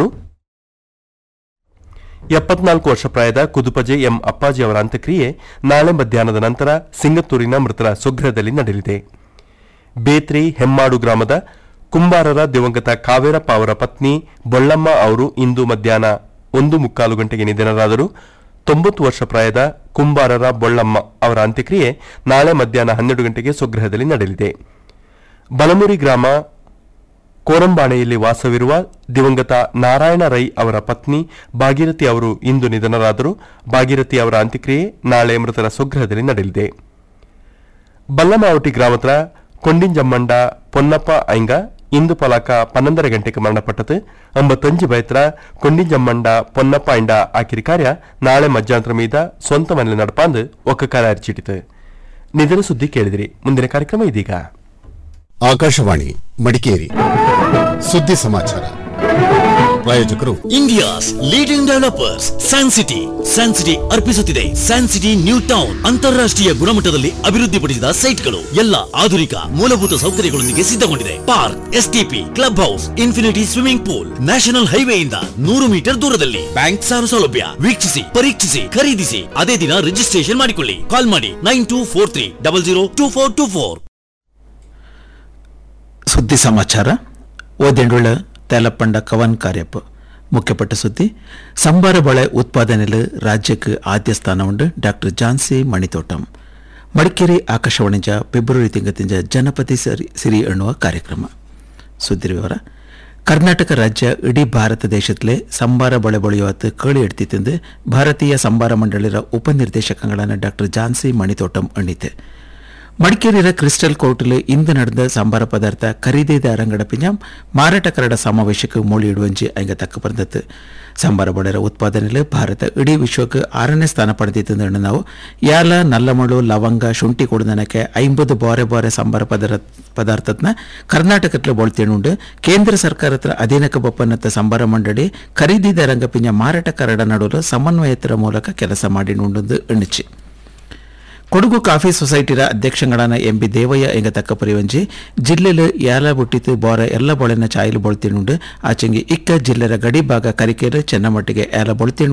ಎಪ್ಪತ್ನಾಲ್ಕು ವರ್ಷ ಪ್ರಾಯದ ಕುದುಪಜೆ ಎಂ ಅಪ್ಪಾಜಿ ಅವರ ಅಂತ್ಯಕ್ರಿಯೆ ನಾಳೆ ಮಧ್ಯಾಹ್ನದ ನಂತರ ಸಿಂಗತ್ತೂರಿನ ಮೃತರ ಸ್ವಗೃಹದಲ್ಲಿ ನಡೆಯಲಿದೆ ಬೇತ್ರಿ ಹೆಮ್ಮಾಡು ಗ್ರಾಮದ ಕುಂಬಾರರ ದಿವಂಗತ ಕಾವೇರಪ್ಪ ಅವರ ಪತ್ನಿ ಬೊಳ್ಳಮ್ಮ ಅವರು ಇಂದು ಮಧ್ಯಾಹ್ನ ಒಂದು ಮುಕ್ಕಾಲು ಗಂಟೆಗೆ ನಿಧನರಾದರು ತೊಂಬತ್ತು ವರ್ಷ ಪ್ರಾಯದ ಕುಂಬಾರರ ಬೊಳ್ಳಮ್ಮ ಅವರ ಅಂತ್ಯಕ್ರಿಯೆ ನಾಳೆ ಮಧ್ಯಾಹ್ನ ಹನ್ನೆರಡು ಗಂಟೆಗೆ ಸ್ವಗೃಹದಲ್ಲಿ ನಡೆಯಲಿದೆ ಬಲಮುರಿ ಗ್ರಾಮ ಕೋರಂಬಾಣೆಯಲ್ಲಿ ವಾಸವಿರುವ ದಿವಂಗತ ನಾರಾಯಣ ರೈ ಅವರ ಪತ್ನಿ ಭಾಗೀರಥಿ ಅವರು ಇಂದು ನಿಧನರಾದರು ಭಾಗೀರಥಿ ಅವರ ಅಂತ್ಯಕ್ರಿಯೆ ನಾಳೆ ಮೃತರ ಸ್ವಗೃಹದಲ್ಲಿ ನಡೆಯಲಿದೆ ಬಲ್ಲಮಾವಟಿ ಗ್ರಾಮದ ಕೊಂಡಿಂಜಮ್ಮಂಡ ಪೊನ್ನಪ್ಪ ಐಂಗ ಇಂದು ಪಲಾಕ ಪನ್ನೊಂದರ ಗಂಟೆಗೆ ಮರಣಪಟ್ಟது ಅಂಬತ್ತಂಜು ಬೈತ್ರ ಕೊಂಡಿಂಜಮ್ಮಂಡ ಪೊನ್ನಪ್ಪ ಐಂಡ ಆಕಿರಿ ಕಾರ್ಯ ನಾಳೆ ಮಧ್ಯಾಹ್ನದ ಮೀದ ಸ್ವಂತ ಮನೆಯಲ್ಲಿ ನಡಪಾಂದು ಒಕ್ಕ ಕಾರ್ಯ ಅರ್ಚಿಟ್ಟಿತು ನಿಧನ ಸುದ್ದಿ ಕೇಳಿದಿರಿ ಮುಂದಿನ ಕಾರ್ಯಕ್ರಮ ಇದೀಗ ಆಕಾಶವಾಣಿ ಮಡಿಕೇರಿ ಸುದ್ದಿ ಸಮಾಚಾರ ಪ್ರಾಯೋಜಕರು India's leading developers San City San City ಅರ್ಪಿಸುತ್ತಿದೆ ಸ್ಯಾನ್ ಸಿಟಿ ನ್ಯೂ ಟೌನ್ ಅಂತಾರಾಷ್ಟ್ರೀಯ ಗುಣಮಟ್ಟದಲ್ಲಿ ಅಭಿವೃದ್ಧಿಪಡಿಸಿದ ಸೈಟ್ಗಳು ಎಲ್ಲ ಆಧುನಿಕ ಮೂಲಭೂತ ಸೌಕರ್ಯಗಳೊಂದಿಗೆ ಸಿದ್ಧಗೊಂಡಿದೆ park STP club house infinity swimming pool national ಹೈವೇಯಿಂದ ನೂರು ಮೀಟರ್ ದೂರದಲ್ಲಿ ಬ್ಯಾಂಕ್ ಸಾಲ ಸೌಲಭ್ಯ ವೀಕ್ಷಿಸಿ ಪರೀಕ್ಷಿಸಿ ಖರೀದಿಸಿ ಅದೇ ದಿನ ರಿಜಿಸ್ಟ್ರೇಷನ್ ಮಾಡಿಕೊಳ್ಳಿ ಕಾಲ್ ಮಾಡಿ nine two four three double zero two four two four ಸುದ್ದಿ ಸಮಾಚಾರ ಓದೆಂಡುಳ್ಳ ತೇಲಪ್ಪಂಡ ಕವನ್ ಕಾರ್ಯಪ್ಪ ಮುಖ್ಯಪಟ್ಟ ಸುದ್ದಿ ಸಂಬಾರ ಬಳೆ ಉತ್ಪಾದನೆಯಲ್ಲಿ ರಾಜ್ಯಕ್ಕೆ ಆದ್ಯ ಸ್ಥಾನ ಉಂಡು ಡಾಕ್ಟರ್ ಜಾನ್ಸಿ ಮಣಿತೋಟಂ ಮಡಿಕೇರಿ ಆಕಾಶವಾಣಿಜ ಫೆಬ್ರವರಿ ತಿಂಗತಿಂಜ ಜನಪದಿ ಸರಿ ಸಿರಿ ಎನ್ನುವ ಕಾರ್ಯಕ್ರಮ ಸುದ್ದಿ ವಿವರ ಕರ್ನಾಟಕ ರಾಜ್ಯ ಇಡೀ ಭಾರತ ದೇಶದಲ್ಲೇ ಸಂಬಾರ ಬಳೆ ಬಳಿಯುವತ್ತು ಕೇಳಿ ಎಡ್ತಿತ್ತಂದು ಭಾರತೀಯ ಸಂಬಾರ ಮಂಡಳಿರ ಉಪನಿರ್ದೇಶಕಗಳಾன ಡಾಕ್ಟರ್ ಜಾನ್ಸಿ ಮಣಿತೋಟಂ ಎಣ್ಣಿತೆ ಮಡಿಕೇರಿಯ ಕ್ರಿಸ್ಟಲ್ ಕೋರ್ಟಿಲ್ ಇಂದು ನಡೆದ ಸಂಬಾರ ಪದಾರ್ಥ ಖರೀದಿದಾರ ಅಂಗಡ ಪಿಂಜ ಮಾರಾಟಗಾರರ ಸಮಾವೇಶಕ್ಕೆ ಮೋಳಿ ಇಡುವಂಜಿ ಅಂಗ ತಕ್ಕ ಬಂದತ್ತು ಸಂಬಾರ ಬಳೆರ ಉತ್ಪಾದನೆಯಲ್ಲಿ ಭಾರತ ಇಡೀ ವಿಶ್ವಕ್ಕೆ ಆರನೇ ಸ್ಥಾನ ಪಡೆದಿತ್ತು ನಾವು ಯಾಲ ನಲ್ಲಮಳು ಲವಂಗ ಶುಂಠಿ ಕೊಡದನಕ್ಕೆ ಐಂಬದು ಬಾರೆ ಬಾರೆ ಸಂಬಾರ ಪದಾರ್ಥ ಪದಾರ್ಥತ್ನ ಕರ್ನಾಟಕത്തിൽ ಬೊಳ್ತೇನುಂಡು ಕೇಂದ್ರ ಸರ್ಕಾರತ್ರ ಅಧೀನಕ್ಕೆ ಬಪ್ಪನತ್ತ ಸಂಬಾರ ಮಂಡಳಿ ಖರೀದಿದಾರಂಗ ಪಿಂಜ ಮಾರಾಟಗಾರರ ನಡುವೆ ಸಮನ್ವಯತರ ಮೂಲಕ ಕೆಲಸ ಮಾಡಿನುಂಡು ಎಣ್ಣಿಚಿ ಕೊಡಗು ಕಾಫಿ ಸೊಸೈಟಿರ ಅಧ್ಯಕ್ಷಗಳಾன ಎಂ ಬಿ ದೇವಯ್ಯ ಎಂಗ ತಕ್ಕ ಪರಿವಂಜಿ ಜಿಲ್ಲೆಲು ಯಾಲ ಬುಟ್ಟಿತು ಬೋರ ಎಲ್ಲ ಬೊಳೆನ ಚಾಯಲು ಬೊಳ್ತಿನುಂಡು ಆಚೆಂಗಿ ಇಕ್ಕ ಜಿಲ್ಲೆರ ಗಡಿ ಭಾಗ ಕರಿಕೇರು ಚೆನ್ನಮಟ್ಟಿಗೆ ಯಾಲ ಬೊಳ್ತಿನು